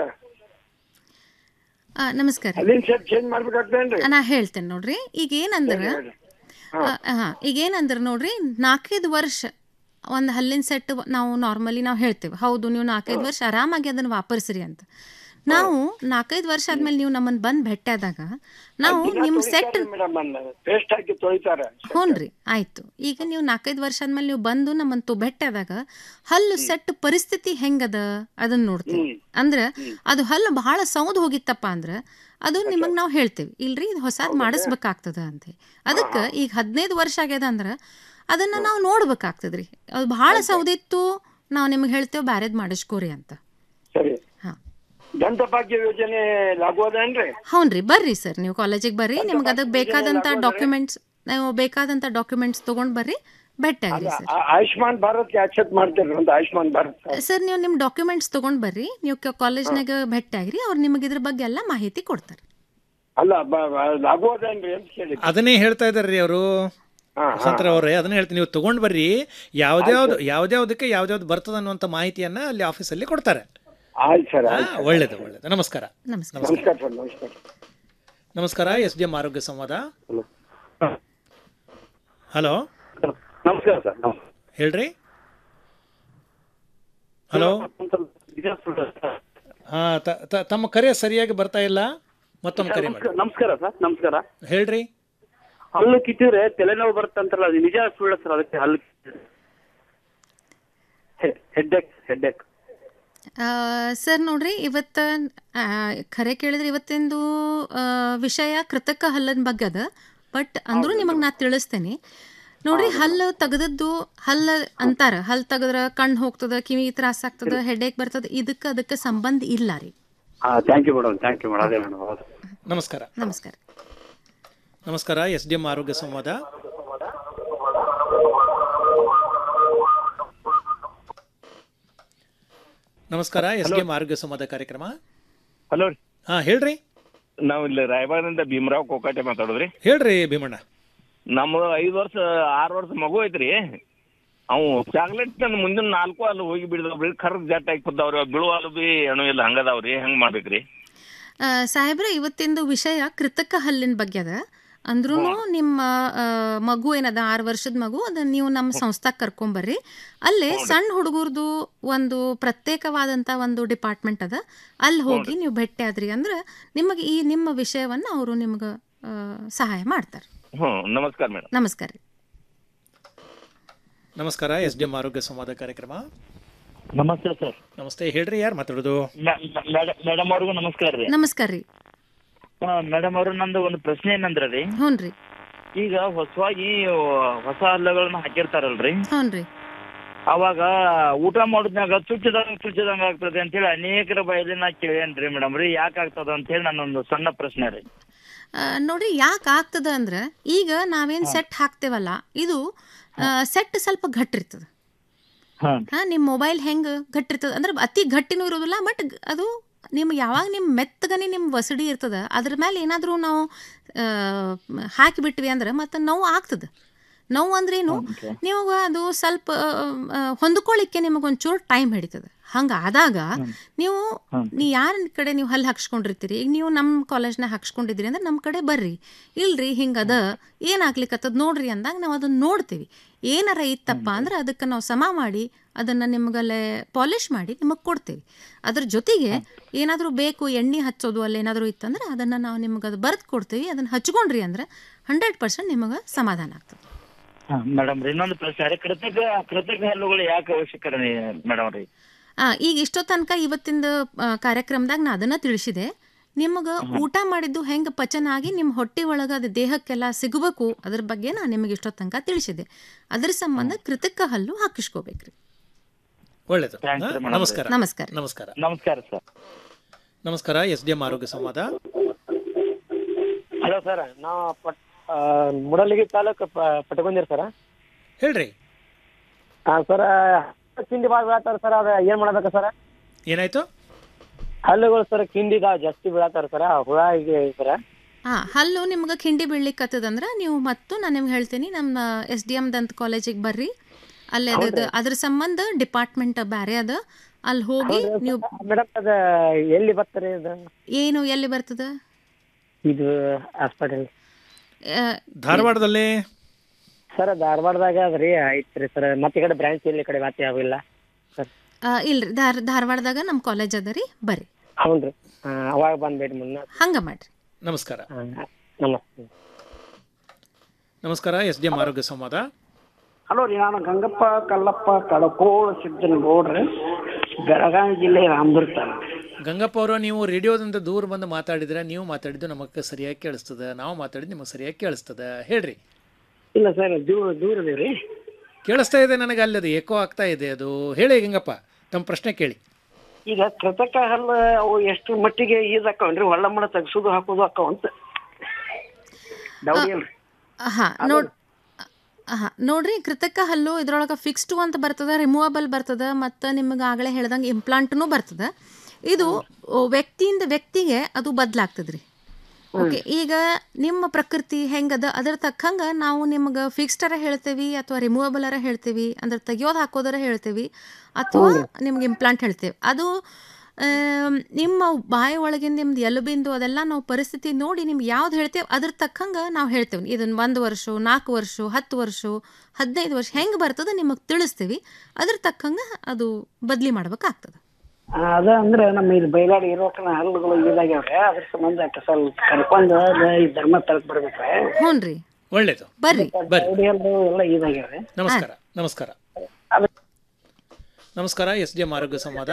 ಆ, ನಮಸ್ಕಾರ ಹದಿನೈದು ಸೆಟ್ ಚೇಂಜ್ ಮಾಡ್ಬೇಕಾಗ್ತೇನ್ರಿ ನಾ ಹೇಳ್ತೇನೆ ನೋಡ್ರಿ ಈಗ ಏನಂದ್ರ ಹಾ ಈಗ ಏನಂದ್ರ ನೋಡ್ರಿ ನಾಲ್ಕೈದು ವರ್ಷ ಒಂದು ಹಲ್ಲಿನ ಸೆಟ್ ನಾವು ನಾರ್ಮಲಿ ನಾವು ಹೇಳ್ತೇವೆ ಹೌದು ನೀವು ನಾಲ್ಕೈದು ವರ್ಷ ಆರಾಮಾಗಿ ಅದನ್ನ ವಾಪರ್ಸ್ರಿ ಅಂತ ನಾವು ನಾಲ್ಕೈದು ವರ್ಷ ಆದ್ಮೇಲೆ ನೀವು ನಮ್ಮನ್ನ ಬಂದು ಭೇಟಿಯಾದಾಗ ನಾವು ನಿಮ್ಮ ಸೆಟ್ ಮೇಡಮ್ ಪೇಸ್ಟ್ ಹಾಕಿ ತೊಳಿತಾರೆ ಹ್ಞೂನ್ರಿ ಆಯ್ತು ಈಗ ನೀವು ನಾಲ್ಕೈದು ವರ್ಷ ಆದ್ಮೇಲೆ ನೀವು ಬಂದು ನಮ್ಮನ್ನ ತು ಭೇಟಿಯಾದಾಗ ಹಲ್ಲು ಸೆಟ್ ಪರಿಸ್ಥಿತಿ ಹೆಂಗದ ಅದನ್ನ ನೋಡ್ತೀವಿ ಅಂದ್ರೆ ಅದು ಹಲ್ಲು ಬಹಳ ಸೌದ್ ಹೋಗಿತ್ತಪ್ಪ ಅಂದ್ರೆ ಅದು ನಿಮಗೆ ನಾವು ಹೇಳ್ತೇವೆ ಇಲ್ರಿ ಇದು ಹೊಸಾದ್ ಮಾಡಿಸ್ಬೇಕಾಗ್ತದ ಅಂತ ಅದಕ್ಕೆ ಈಗ ಹದಿನೈದು ವರ್ಷ ಆಗ್ಯದ ಅಂದ್ರೆ ಅದನ್ನ ನಾವು ನೋಡ್ಬೇಕಾಗ್ತದ್ರಿ ಅದು ಬಹಳ ಸೌದಿತ್ತು ನಾವು ನಿಮ್ಗೆ ಹೇಳ್ತೇವೆ ಬ್ಯಾರೇದ್ ಮಾಡಿಸ್ಕೋರಿ ಅಂತ ಸರಿ ದಂತಭಾಗ್ಯ ಯೋಜನೆ ಲಾಗು ಅದೇನ್ರಿ ಹೌನ್ರಿ ಬರ್ರಿ ಸರ್ ನೀವು ಕಾಲೇಜಿಗೆ ಬರ್ರಿ ನಿಮ್ಗೆ ಅದಕ್ಕೆ ಬೇಕಾದಂಥ ಡಾಕ್ಯುಮೆಂಟ್ಸ್ ನೀವು ಬೇಕಾದಂಥ ಡಾಕ್ಯುಮೆಂಟ್ಸ್ ತೊಗೊಂಡು ಬರ್ರಿ ಭೇಟಿಯಾಗ್ರಿ ಸರ್ ಆ- ಆಯುಷ್ಮಾನ್ ಭಾರತ್ ಆಕ್ಸೆಪ್ಟ್ ಮಾಡ್ತೀರಿ ಅಂತ ಆಯುಷ್ಮಾನ್ ಭಾರತ್ ಸರ್ ನೀವು ನಿಮ್ಮ ಡಾಕ್ಯುಮೆಂಟ್ಸ್ ತೊಗೊಂಡು ಬರ್ರಿ ನೀವು ಕಾಲೇಜ್ನಾಗ ಭೇಟಿಯಾಗ್ರಿ ಅವ್ರು ನಿಮಗೆ ಇದ್ರ ಬಗ್ಗೆ ಎಲ್ಲ ಮಾಹಿತಿ ಕೊಡ್ತಾರೆ ಅಲ್ಲ ಬ- ಬ- ಲಾಗು ಅದೇನ್ರಿ ಅಂತ ಕೇಳಿ ಅದನ್ನೇ ಹೇಳ್ತಾ ಇದಾರ್ರಿ ಅವರು ವಸಂತರ ಅವ್ರೆ ಅದನ್ನ ಹೇಳ್ತೀನಿ ನೀವು ತಗೊಂಡ್ ಬರ್ರಿ ಯಾವ್ದ್ಯಾವ್ದು ಯಾವ್ದ್ಯಾವ್ದಕ್ಕೆ ಯಾವ್ದ್ಯಾವ್ದು ಬರ್ತದ ಅನ್ನುವಂಥ ಮಾಹಿತಿಯನ್ನ ಅಲ್ಲಿ ಆಫೀಸಲ್ಲಿ ಕೊಡ್ತಾರೆ ಆಯ್ತು ಸರ್ ಹಾ, ಒಳ್ಳೇದು ಒಳ್ಳೇದು ನಮಸ್ಕಾರ ನಮಸ್ಕಾರ ನಮಸ್ಕಾರ ಸರ್ ನಮಸ್ಕಾರ ನಮಸ್ಕಾರ ಎಸ್ ಡಿ ಎಂ ಆರೋಗ್ಯ ಸಂವಾದ ಹಲೋ ನಮಸ್ಕಾರ ಸರ್ ಹೇಳ್ರಿ ಹಲೋ ಹಾ ತ- ತ- ತಮ್ಮ ಕರೆ ಸರಿಯಾಗಿ ಬರ್ತಾ ಇಲ್ಲ ಮತ್ತೊಮ್ಮೆ ಕರೆ ಮಾಡಿ ನಮಸ್ಕಾರ ಸರ್ ನಮಸ್ಕಾರ ಹೇಳ್ರಿ ಹಲ್ಲು ಕಿತ್ತಿದ್ರೆ ತಲೆನೋವು ಬರುತ್ತೆ ಅಂತಾರಲ್ಲ ಅದು ನಿಜ ಸುಳ್ಳ ಸರ್ ಅದಕ್ಕೆ ಹಲ್ಲು ಹೆಡ್ಡೇಕ್ ಹೆಡ್ಡೇಕ್ ಸರ್ ನೋಡ್ರಿ ಇವತ್ತು ಆ, ಖರೆ ಕೇಳಿದ್ರೆ ಇವತ್ತಿಂದು ಆ, ವಿಷಯ ಕೃತಕ ಹಲ್ಲನ ಬಗ್ಗೆ ಅದ ಬಟ್ ಅಂದ್ರೂ ನಿಮಗೆ ನಾ ತಿಳಿಸ್ತೇನೆ ನೋಡ್ರಿ ಹಲ್ಲು ತೆಗೆದದ್ದು ಹಲ್ಲು ಅಂತಾರ ಹಲ್ಲು ತೆಗೆದ್ರ ಕಣ್ಣು ಹೋಗ್ತದ ಕಿವಿ ತ್ರಾಸ ಆಗ್ತದ ಹೆಡೇಕ್ ಬರ್ತದ ಇದಕ್ಕೆ ಅದಕ್ಕೆ ಸಂಬಂಧ ಇಲ್ಲ ರೀ ಹಾ thank you madam thank you madam ಅದೇ ಮೇಡಮ್ ಹೌದು ನಮಸ್ಕಾರ ನಮಸ್ಕಾರ ನಮಸ್ಕಾರ ಎಸ್ ಡಿ ಎಂ ಆರೋಗ್ಯ ಸಂವಾದ ನಮಸ್ಕಾರ ಎಸ್ ಡಿ ಎಂ ಆರೋಗ್ಯ ಸಂವಾದ ಕಾರ್ಯಕ್ರಮ ಹಲೋ ಹಾ ಹೇಳ್ರಿ ನಾವು ಇಲ್ಲಿ ರಾಯಬಾಗದಿಂದ ಭೀಮರಾವ್ ಕೋಕಾಟೆ ಮಾತಾಡೋದ್ರಿ ಹೇಳ್ರಿ ಭೀಮಣ್ಣ ನಮ್ಮ ಐದು ವರ್ಷ ಆರು ವರ್ಷ ಮಗು ಐತ್ರಿ ಅವು ಚಾಕ್ಲೇಟ್ ನನ್ನ ಮುಂದಿನ ನಾಲ್ಕು ಅಲ್ಲಿ ಹೋಗಿ ಬಿಡಿದವ್ರಿ ಕರ್ಗ್ ಜಟ್ ಆಗಿ ಕುದ್ದಾವ್ರಿ ಅವು ಬೀಳುವ ಅಲ್ಲೂ ಬಿ ಏನು ಇಲ್ಲ ಹಂಗದಾವ್ರಿ ಹೆಂಗ್ ಮಾಡ್ಬೇಕ್ರಿ ಆ, ಸಾಹೇಬ್ರೆ ಇವತ್ತಿಂದು ವಿಷಯ ಕೃತಕ ಹಲ್ಲಿನ ಬಗ್ಗೆ ಅದ ಅಂದ್ರೂ ನಿಮ್ಮ ಆ, ಮಗು ಏನದ ಆರು ವರ್ಷದ ಮಗು ಅದನ್ನ ನೀವು ನಮ್ಮ ಸಂಸ್ಥಾಕ್ಕೆ ಕರ್ಕೊಂಬರ್ರಿ ಅಲ್ಲೇ ಸಣ್ಣ ಹುಡುಗರ್ದು ಒಂದು ಪ್ರತ್ಯೇಕವಾದಂಥ ಒಂದು ಡಿಪಾರ್ಟ್ಮೆಂಟ್ ಅದ ಅಲ್ಲಿ ಹೋಗಿ ನೀವು ಭೇಟಿ ಆದ್ರಿ ಅಂದ್ರೆ ನಿಮಗೆ ಈ ನಿಮ್ಮ ವಿಷಯವನ್ನು ಅವರು ನಿಮ್ಗೆ ಆ, ಸಹಾಯ ಮಾಡ್ತಾರೆ ಹ್ಞೂ ನಮಸ್ಕಾರ ಮೇಡಮ್ ನಮಸ್ಕಾರ ರೀ ನಮಸ್ಕಾರ ಎಸ್ ಡಿ ಎಂ ಆರೋಗ್ಯ ಸಂವಾದ ಕಾರ್ಯಕ್ರಮ ನಮಸ್ತೆ ಸರ್ ನಮಸ್ತೆ ಹೇಳ್ರಿ ಯಾರು ಮಾತಾಡೋದು ಮೇಡಮ್ ಅವ್ರಿಗೂ ನಮಸ್ಕಾರ ರೀ ನಮಸ್ಕಾರ ರೀ ಮೇಡಮ್ ಅವರು ನಂದು ಒಂದು ಪ್ರಶ್ನೆ ಏನಂದ್ರ ರೀ ಹ್ಞೂ ರೀ ಈಗ ಹೊಸವಾಗಿ ಹೊಸ ಹಲ್ಲಗಳನ್ನ ಹಾಕಿರ್ತಾರಲ್ರಿ ಹ್ಞೂ ರೀ ಅವಾಗ ಊಟ ಮಾಡಿದ್ನಾಗ ಚುಚ್ಚಿದಂಗ ಚುಚ್ಚಿದಂಗ ಆಗ್ತದೆ ಅಂತೇಳಿ ಅನೇಕರ ಬಯಲಿ ನಾ ಕೇಳೇನ್ರಿ ಮೇಡಮ್ ರೀ ಯಾಕೆ ಆಗ್ತದ ಅಂತೇಳಿ ನನ್ನೊಂದು ಸಣ್ಣ ಪ್ರಶ್ನೆ ರೀ ಆ, ನೋಡ್ರಿ ಯಾಕೆ ಆಗ್ತದ ಅಂದ್ರೆ ಈಗ ನಾವೇನು ಸೆಟ್ ಹಾಕ್ತೇವಲ್ಲ ಇದು ಸೆಟ್ ಸ್ವಲ್ಪ ಗಟ್ಟಿರ್ತದ ಹಾ ನಿಮ್ಮ ಮೊಬೈಲ್ ಹೆಂಗೆ ಗಟ್ಟಿರ್ತದ ಅಂದ್ರೆ ಅತಿ ಗಟ್ಟಿನೂ ಇರೋದಿಲ್ಲ ಬಟ್ ಅದು ನಿಮ್ಗೆ ಯಾವಾಗ ನಿಮ್ಮ ಮೆತ್ತಗನೆ ನಿಮ್ಮ ವಸಡಿ ಇರ್ತದ ಅದ್ರ ಮೇಲೆ ಏನಾದರೂ ನಾವು ಆ, ಹಾಕಿಬಿಟ್ವಿ ಅಂದ್ರೆ ಮತ್ತೆ ನೋವು ಆಗ್ತದೆ ನೋವು ಅಂದ್ರೇನು ನೀವು ಅದು ಸ್ವಲ್ಪ ಆ, ಹೊಂದ್ಕೊಳ್ಳಿಕ್ಕೆ ನಿಮಗೊಂಚೂರು ಟೈಮ್ ಹಿಡಿತದೆ ಹಂಗೆ ಆದಾಗ ನೀವು ನೀ ಯಾರ ಕಡೆ ನೀವು ಹಲ್ಲು ಹಾಕ್ಸ್ಕೊಂಡಿರ್ತೀರಿ ಈಗ ನೀವು ನಮ್ಮ ಕಾಲೇಜ್ನಾಗ ಹಾಕ್ಸ್ಕೊಂಡಿದ್ರಿ ಅಂದ್ರೆ ನಮ್ಮ ಕಡೆ ಬರ್ರಿ ಇಲ್ರಿ ಹಿಂಗದ ಏನಾಗ್ಲಿಕ್ಕತ್ತದ ನೋಡ್ರಿ ಅಂದಾಗ ನಾವು ಅದನ್ನ ನೋಡ್ತೀವಿ ಏನಾರ ಇತ್ತಪ್ಪ ಅಂದ್ರೆ ಅದಕ್ಕೆ ನಾವು ಸಮ ಮಾಡಿ ಅದನ್ನು ನಿಮ್ಗಲ್ಲೇ ಪಾಲಿಷ್ ಮಾಡಿ ನಿಮಗೆ ಕೊಡ್ತೀವಿ ಅದ್ರ ಜೊತೆಗೆ ಏನಾದರೂ ಬೇಕು ಎಣ್ಣೆ ಹಚ್ಚೋದು ಅಲ್ಲಿ ಏನಾದರೂ ಇತ್ತಂದ್ರೆ ಅದನ್ನು ನಾವು ನಿಮ್ಗೆ ಅದು ಬರೆದು ಕೊಡ್ತೀವಿ ಅದನ್ನು ಹಚ್ಕೊಂಡ್ರಿ ಅಂದ್ರೆ ಹಂಡ್ರೆಡ್ ಪರ್ಸೆಂಟ್ ನಿಮಗೆ ಸಮಾಧಾನ ಆಗ್ತದೆ ಮೇಡಮ್ ರೀ ಇನ್ನೊಂದು ಪ್ರಶ್ನೆ ರೀ ಕೃತಕ ಕೃತಕ ಹಲ್ಲುಗಳು ಯಾಕೆ ಅವಶ್ಯಕ ಮೇಡಮ್ ರೀ ಆ, ಈಗ ಇಷ್ಟೋ ತನಕ ಇವತ್ತಿಂದ ಆ, ಕಾರ್ಯಕ್ರಮದಾಗ ನಾ ಅದನ್ನ ತಿಳಿಸಿದೆ ನಿಮಗೆ ಊಟ ಮಾಡಿದ್ದು ಹೆಂಗೆ ಪಚನ ಆಗಿ ನಿಮ್ಮ ಹೊಟ್ಟೆ ಒಳಗೆ ಅದು ದೇಹಕ್ಕೆಲ್ಲ ಸಿಗಬೇಕು ಅದ್ರ ಬಗ್ಗೆ ನಾನು ನಿಮಗೆ ಇಷ್ಟೋ ತನಕ ತಿಳಿಸಿದೆ ಅದ್ರ ಸಂಬಂಧ ಕೃತಕ ಹಲ್ಲು ಹಾಕಿಸ್ಕೋಬೇಕ್ರಿ ಒಳ್ಳೇದು Thanks, ಹಾ, madam. ನಮಸ್ಕಾರ ನಮಸ್ಕಾರ. ನಮಸ್ಕಾರ ನಮಸ್ಕಾರ ಸರ್ ನಮಸ್ಕಾರ ಎಸ್ ಡಿ ಎಂ ಆರೋಗ್ಯ ಸಂವಾದ ಹಲೋ ಸರ್ ನಾವು ಪಟ್ ಆ, ಮುಡಲಗಿ ತಾಲೂಕು ಪ- ಪಟ್ಕೊಂದಿರಿ ಸರ್ ಹೇಳ್ರಿ ಹಾಂ ಸರ್ ತಿಂಡಿ ಭಾಳ ಹೇಳ್ತಾರೆ ಸರ್ ಅದು ಏನು ಮಾಡ್ಬೇಕು ಸರ್ ಏನಾಯ್ತು ಹಲ್ಲುಗಳು ಸರ್ ಕಿಂಡಿದ ಜಾಸ್ತಿ ಬೀಳತ್ತಾರ ಸರ್ ಹುಳ ಇದೆ ಸರ್ ಹಾಂ ಹಲ್ಲು ನಿಮ್ಗೆ ಕಿಂಡಿ ಬೀಳ್ಲಿಕ್ಕತ್ತದಂದ್ರೆ ನೀವು ಮತ್ತು ನಾನು ನಿಮ್ಗೆ ಹೇಳ್ತೀನಿ ನಮ್ಮ ಎಸ್ ಡಿ ಎಮ್ ದಂತ ಕಾಲೇಜಿಗೆ ಬರ್ರಿ ಅಲ್ಲಿ ಅದ ಅದ್ರ ಸಂಬಂಧ ಡಿಪಾರ್ಟ್ಮೆಂಟ್ ಬೇರೆ ಅದ ಅಲ್ಲಿ ಹೋಗಿ ನೀವು ಮೇಡಮ್ ಅದ ಎಲ್ಲಿ ಬರ್ತಾರೆ ಇದು ಏನು ಎಲ್ಲಿ ಬರ್ತದ ಇದು ಹಾಸ್ಪಿಟಲ್ ಧಾರವಾಡದಲ್ಲಿ ಸರ್ ಧಾರವಾಡದಾಗ ಅದ್ರಿ ಐತ್ರಿ ಸರ್ ಮತ್ತೆ ಈ ಕಡೆ ಬ್ರಾಂಚ್ ಇಲ್ಲಿ ಈ ಕಡೆ ಮತ್ತೆ ಯಾವ ಇಲ್ಲ ಸರ್ ಆ, ಇಲ್ರಿ ಧಾರ ಧಾರವಾಡದಾಗ ನಮ್ಮ ಕಾಲೇಜ್ ಅದ ರೀ ಬರ್ರಿ ಹೌನ್ರಿ ಹಾ, ಅವಾಗ ಬಂದ್ಬೇಡಿ ಮುನ್ನ ಹಂಗೆ ಮಾಡ್ರಿ ನಮಸ್ಕಾರ ನಮಸ್ತೆ ನಮಸ್ಕಾರ ಎಸ್ ಡಿ ಎಂ ಆರೋಗ್ಯ ಸಂವಾದ ಹಲೋ ರೀ ನಾನು ಗಂಗಪ್ಪ ಕಲ್ಲಪ್ಪ ಕಡಕೋಳ ಸಿದ್ದನಗೌಡ್ರಿ ಬೆಳಗಾವಿ ಜಿಲ್ಲೆ ರಾಮದುರ್ಗ ತಾಲೂಕು ಗಂಗಪ್ಪ ಅವರು ನೀವು ರೇಡಿಯೋದಿಂದ ದೂರ ಬಂದು ಮಾತಾಡಿದ್ರೆ ನೀವು ಮಾತಾಡಿದ್ದು ನಮಗೆ ಸರಿಯಾಗಿ ಕೇಳಿಸ್ತದೆ ನಾವು ಮಾತಾಡಿದ್ದು ನಿಮಗೆ ಸರಿಯಾಗಿ ಕೇಳಿಸ್ತದೆ ಹೇಳ್ರಿ ಇಲ್ಲ ಸರ್ ದೂರ ದೂರ ರೀ ಕೇಳಿಸ್ತಾ ಇದೆ ನನಗೆ ಅಲ್ಲಿ ಅದು ಏಕೋ ಆಗ್ತಾ ಇದೆ ಅದು ಹೇಳಿ ಗಂಗಪ್ಪ ತಮ್ಮ ಪ್ರಶ್ನೆ ಕೇಳಿ ಈಗ ಕೃತಕ ಹಲ್ಲ ಅವು ಎಷ್ಟು ಮಟ್ಟಿಗೆ ಈದ್ ಹಾಕವನ್ರಿ ಹೊಳ್ಳ ಮಣ ತೆಗ್ಸುದು ಹಾಕೋದು ಹಾಕವಂತ ಡೌರಿ ಅಲ್ರಿ ಹಾಂ ನೋಡ್ ಹಾಂ ನೋಡ್ರಿ ಕೃತಕ ಹಲ್ಲು ಇದ್ರೊಳಗೆ ಫಿಕ್ಸ್ಟು ಅಂತ ಬರ್ತದ ರಿಮೂವಬಲ್ ಬರ್ತದ ಮತ್ತು ನಿಮಗೆ ಆಗಲೇ ಹೇಳ್ದಂಗೆ ಇಂಪ್ಲಾಂಟ್ನು ಬರ್ತದ ಇದು ಓ, ವ್ಯಕ್ತಿಯಿಂದ ವ್ಯಕ್ತಿಗೆ ಅದು ಬದಲಾಗ್ತದ್ರಿ ಓಕೆ ಈಗ ನಿಮ್ಮ ಪ್ರಕೃತಿ ಹೆಂಗದ ಅದ್ರ ತಕ್ಕಂಗೆ ನಾವು ನಿಮ್ಗೆ ಫಿಕ್ಸ್ಡರ ಹೇಳ್ತೇವಿ ಅಥವಾ ರಿಮೂವಬಲರ ಹೇಳ್ತೇವಿ ಅಂದ್ರೆ ತೆಗಿಯೋದು ಹಾಕೋದರ ಹೇಳ್ತೇವಿ ಅಥವಾ ನಿಮ್ಗೆ ಇಂಪ್ಲಾಂಟ್ ಹೇಳ್ತೇವೆ ಅದು ಆಮ್, ನಿಮ್ಮ ಬಾಯಿ ಒಳಗಿನ ನಿಮ್ದು ಎಲುಬಿಂದು ಅದೆಲ್ಲ ನಾವು ಪರಿಸ್ಥಿತಿ ನೋಡಿ ನಿಮ್ಗೆ ಯಾವ್ದು ಹೇಳ್ತೇವೆ ಅದ್ರ ತಕ್ಕಂಗೆ ನಾವು ಹೇಳ್ತೇವೆ ಇದನ್ನು ಒಂದು ವರ್ಷ ನಾಲ್ಕು ವರ್ಷ ಹತ್ತು ವರ್ಷ ಹದಿನೈದು ವರ್ಷ ಹೆಂಗೆ ಬರ್ತದೆ ನಿಮಗೆ ತಿಳಿಸ್ತೀವಿ ಅದ್ರ ತಕ್ಕಂಗೆ ಅದು ಬದಲಿ ಮಾಡ್ಬೇಕಾಗ್ತದೆ ಆ, ಅದ ಅಂದ್ರೆ ನಮ್ಮ ಇಲ್ಲಿ ಬಯಲಾಡಿ ಇರೋಕನ ಹಲ್ಲುಗಳು ಇದಾಗ್ಯಾವ್ರಿ ಅದ್ರ ಸಂಬಂಧ ಸ್ವಲ್ಪ ಕರ್ಕೊಂಡು ಅದ ಈ ಧರ್ಮಸ್ಥಳಕ್ಕೆ ಬರ್ಬೇಕ್ರಿ ಹ್ಞೂ ರೀ ಒಳ್ಳೇದು ಬರ್ರಿ ಬರ್ರಿ ಹಲ್ಲು ಎಲ್ಲ ಇದಾಗ್ಯಾವ್ರಿ ನಮಸ್ಕಾರ ನಮಸ್ಕಾರ ನಮಸ್ಕಾರ ಎಸ್ ಡಿ ಎಂ ಆರೋಗ್ಯ ಸಂವಾದ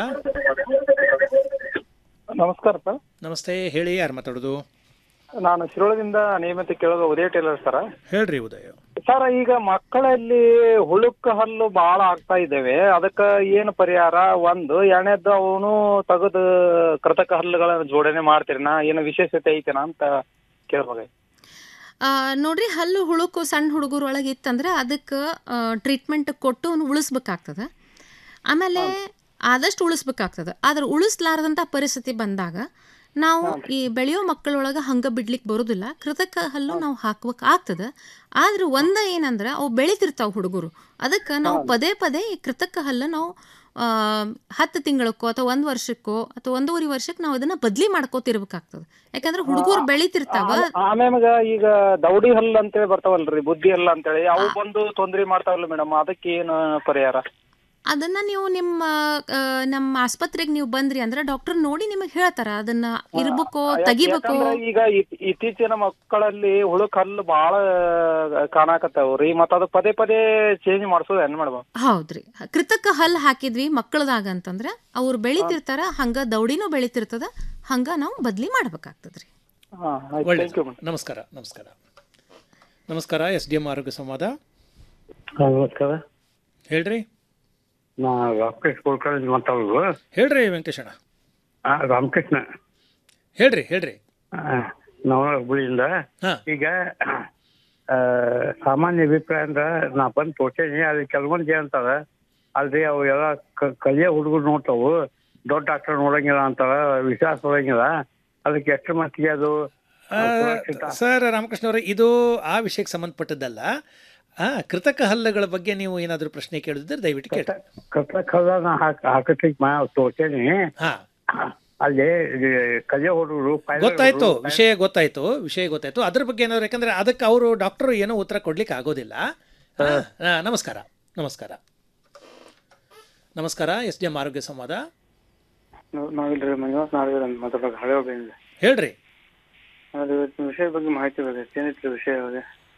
ನಮಸ್ಕಾರ ಸರ್ ನಮಸ್ತೆ ಹೇಳಿ ಯಾರು ಮಾತಾಡೋದು ನಾನು ಶಿರೋಳದಿಂದ ನಿಯಮಿತ ಕೇಳೋದು ಉದಯ ಟೇಲರ್ ಸರ್ ಹೇಳ್ರಿ ಉದಯ ಸರ್ ಈಗ ಮಕ್ಕಳಲ್ಲಿ ಹುಳುಕ ಹಲ್ಲು ಬಹಳ ಆಗ್ತಾ ಇದ್ದೇವೆ ಅದಕ್ಕ ಏನು ಪರಿಹಾರ ಒಂದು ಎರಡನೇದ್ದು ಅವನು ತೆಗೆದು ಕೃತಕ ಹಲ್ಲುಗಳನ್ನ ಜೋಡಣೆ ಮಾಡ್ತೀರಿನಾ ಏನು ವಿಶೇಷತೆ ಐತೆನಾ ಅಂತ ಕೇಳ್ಬೇಕಾಗಿ ಆ, ನೋಡ್ರಿ ಹಲ್ಲು ಹುಳುಕು ಸಣ್ಣ ಹುಡುಗರ ಒಳಗೆ ಇತ್ತಂದ್ರೆ ಅದಕ್ಕೆ ಟ್ರೀಟ್ಮೆಂಟ್ ಕೊಟ್ಟು ಅವ್ನು ಉಳಿಸ್ಬೇಕಾಗ್ತದೆ ಆಮೇಲೆ ಆದಷ್ಟು ಉಳಿಸ್ಬೇಕಾಗ್ತದೆ ಆದ್ರೆ ಉಳಿಸ್ಲಾರ್ದಂಥ ಪರಿಸ್ಥಿತಿ ಬಂದಾಗ ನಾವು ಈ ಬೆಳೆಯೋ ಮಕ್ಕಳೊಳಗೆ ಹಂಗೆ ಬಿಡ್ಲಿಕ್ಕೆ ಬರೋದಿಲ್ಲ ಕೃತಕ ಹಲ್ಲು ನಾವು ಹಾಕ್ಬೇಕು ಆಗ್ತದೆ ಆದ್ರೆ ಒಂದ ಏನಂದ್ರೆ ಅವು ಬೆಳಿತಿರ್ತಾವೆ ಹುಡುಗರು ಅದಕ್ಕೆ ನಾವು ಪದೇ ಪದೇ ಈ ಕೃತಕ ಹಲ್ಲು ನಾವು ಆ, ಹತ್ತು ತಿಂಗಳಕ್ಕೋ ಅಥವಾ ಒಂದು ವರ್ಷಕ್ಕೋ ಅಥವಾ ಒಂದೂವರೆ ವರ್ಷಕ್ಕೆ ನಾವು ಅದನ್ನ ಬದಲಿ ಮಾಡ್ಕೋತಿರ್ಬೇಕಾಗ್ತದೆ ಯಾಕಂದ್ರೆ ಹುಡುಗರು ಬೆಳಿತಿರ್ತಾವ ಆಮ್ಯಾಗ ಈಗ ದೌಡಿ ಹಲ್ಲು ಅಂತೇಳಿ ಬರ್ತಾವಲ್ರಿ ಬುದ್ಧಿ ಹಲ್ಲು ಅಂತೇಳಿ ಅವು ಬಂದು ತೊಂದ್ರೆ ಮಾಡ್ತಾವಲ್ಲ ಮೇಡಮ್ ಅದಕ್ಕೆ ಏನು ಪರಿಹಾರ ಅದನ್ನ ನೀವು ನಿಮ್ಮ ಆ, ನಮ್ಮ ಆಸ್ಪತ್ರೆಗೆ ನೀವು ಬಂದ್ರಿ ಅಂದ್ರೆ ಡಾಕ್ಟರ್ ನೋಡಿ ನಿಮಗೆ ಹೇಳ್ತಾರ ಅದನ್ನ ಇರ್ಬೇಕೋ ಯಾಕ್- ತೆಗಿಬೇಕೋ ಯಾಕಂದ್ರೆ ಈಗ ಇತ್- ಇತ್ತೀಚಿನ ಮಕ್ಕಳಲ್ಲಿ ಹುಳುಕ್ ಹಲ್ಲು ಬಾಳ ಕಾಣಕತ್ತಾವ್ರಿ ಮತ್ತ ಅದು ಪದೇ ಪದೇ ಚೇಂಜ್ ಮಾಡ್ಸೋದು ಏನ್ ಮೇಡಮ್ ಹೌದ್ರಿ ಕೃತಕ ಹಲ್ ಹಾಕಿದ್ವಿ ಮಕ್ಕಳದಾಗ ಅಂತಂದ್ರೆ ಅವ್ರು ಬೆಳಿತಿರ್ತಾರ ಹಂಗ ದೌಡಿನೂ ಬೆಳಿತಿರ್ತದ ಹಂಗ ನಾವು ಬದ್ಲಿ ಮಾಡ್ಬೇಕಾಗ್ತದ್ರಿ ಒಳ್ಳೇದು ನಮಸ್ಕಾರ ನಮಸ್ಕಾರ ನಮಸ್ಕಾರ ಎಸ್ ಡಿ ಎಂ ಆರೋಗ್ಯ ಸಂವಾದ ನಮಸ್ಕಾರ ಹೇಳ್ರಿ ನಾ ರಾಮಕೃಷ್ಣ ಕುಲಕರ್ಣಿ ಮಾತಾಡೋದು ಹೇಳ್ರಿ ವೆಂಕಟೇಶಣ್ಣ ಆ, ರಾಮಕೃಷ್ಣ ಹೇಳ್ರಿ ಹೇಳ್ರಿ ಆ, ನಾವು ಹುಬ್ಳಿಯಿಂದ ಈಗ ಆ, ಸಾಮಾನ್ಯ ಅಭಿಪ್ರಾಯ ಅಂದ್ರ ನಾ ಬಂದು ತೋರ್ಸೇನಿ ಅದು ಕೆಲವೊಂದು ಏನಂತಾರ ಅಲ್ರಿ ಅವು ಎಲ್ಲ ಕ- ಕಲಿಯೋ ಹುಡುಗರು ನೋಡ್ತಾವು ದೊಡ್ಡ ಡಾಕ್ಟರ್ ನೋಡಂಗಿಲ್ಲ ಅಂತಾರ ವಿಶ್ವಾಸ ನೋಡಂಗಿಲ್ಲ ಅದಕ್ಕೆ ಎಷ್ಟು ಮಟ್ಟಿಗೆ ಅದು ಆ, ಸರ್ ರಾಮಕೃಷ್ಣ ಅವರೇ ಇದು ಆ ವಿಷಯಕ್ಕೆ ಸಂಬಂಧಪಟ್ಟದ್ದಲ್ಲ ಆ, ಕೃತಕ ಹಲ್ಲುಗಳ ಬಗ್ಗೆ ನೀವು ಏನಾದರೂ ಪ್ರಶ್ನೆ ಕೇಳಿದ್ರೆ ದಯವಿಟ್ಟು ಕೇಳಿ ಕತ್ತಲ ನಾ ಹಾಕ್ ಹಾಕಕ್ಕೆ ಮಾ ತೋರ್ಸೇನಿ ಹಾ ಅಲ್ಲಿ ಇದು ಕಲಿಯೋ ಹುಡುಗರು ಗೊತ್ತಾಯ್ತು ವಿಷಯ ಗೊತ್ತಾಯ್ತು ವಿಷಯ ಗೊತ್ತಾಯ್ತು ಅದ್ರ ಬಗ್ಗೆ ಏನಾದ್ರು ಯಾಕಂದ್ರೆ ಅದಕ್ಕೆ ಅವರು ಡಾಕ್ಟರ್ ಏನೋ ಉತ್ತರ ಕೊಡ್ಲಿಕ್ಕೆ ಆಗೋದಿಲ್ಲ ಹಾ, ಹಾ, ನಮಸ್ಕಾರ ನಮಸ್ಕಾರ ನಮಸ್ಕಾರ ಎಸ್ ಡಿ ಎಂ ಆರೋಗ್ಯ ಸಂವಾದ ನಾವಿಲ್ರಿ ಮಂಜುನಾಥ್ ನಾಡಿದ್ರು ಅಂತ ಮಾತಾಡೋದು ಹಳೆ ಒಬ್ಬರಿಂದ ಹೇಳ್ರಿ ಅದು ಇವತ್ತಿನ ವಿಷಯ ಬಗ್ಗೆ ಮಾಹಿತಿ ಬೇಕಾಗಿತ್ತು ಏನಿತ್ತು ವಿಷಯ ಅವಾಗ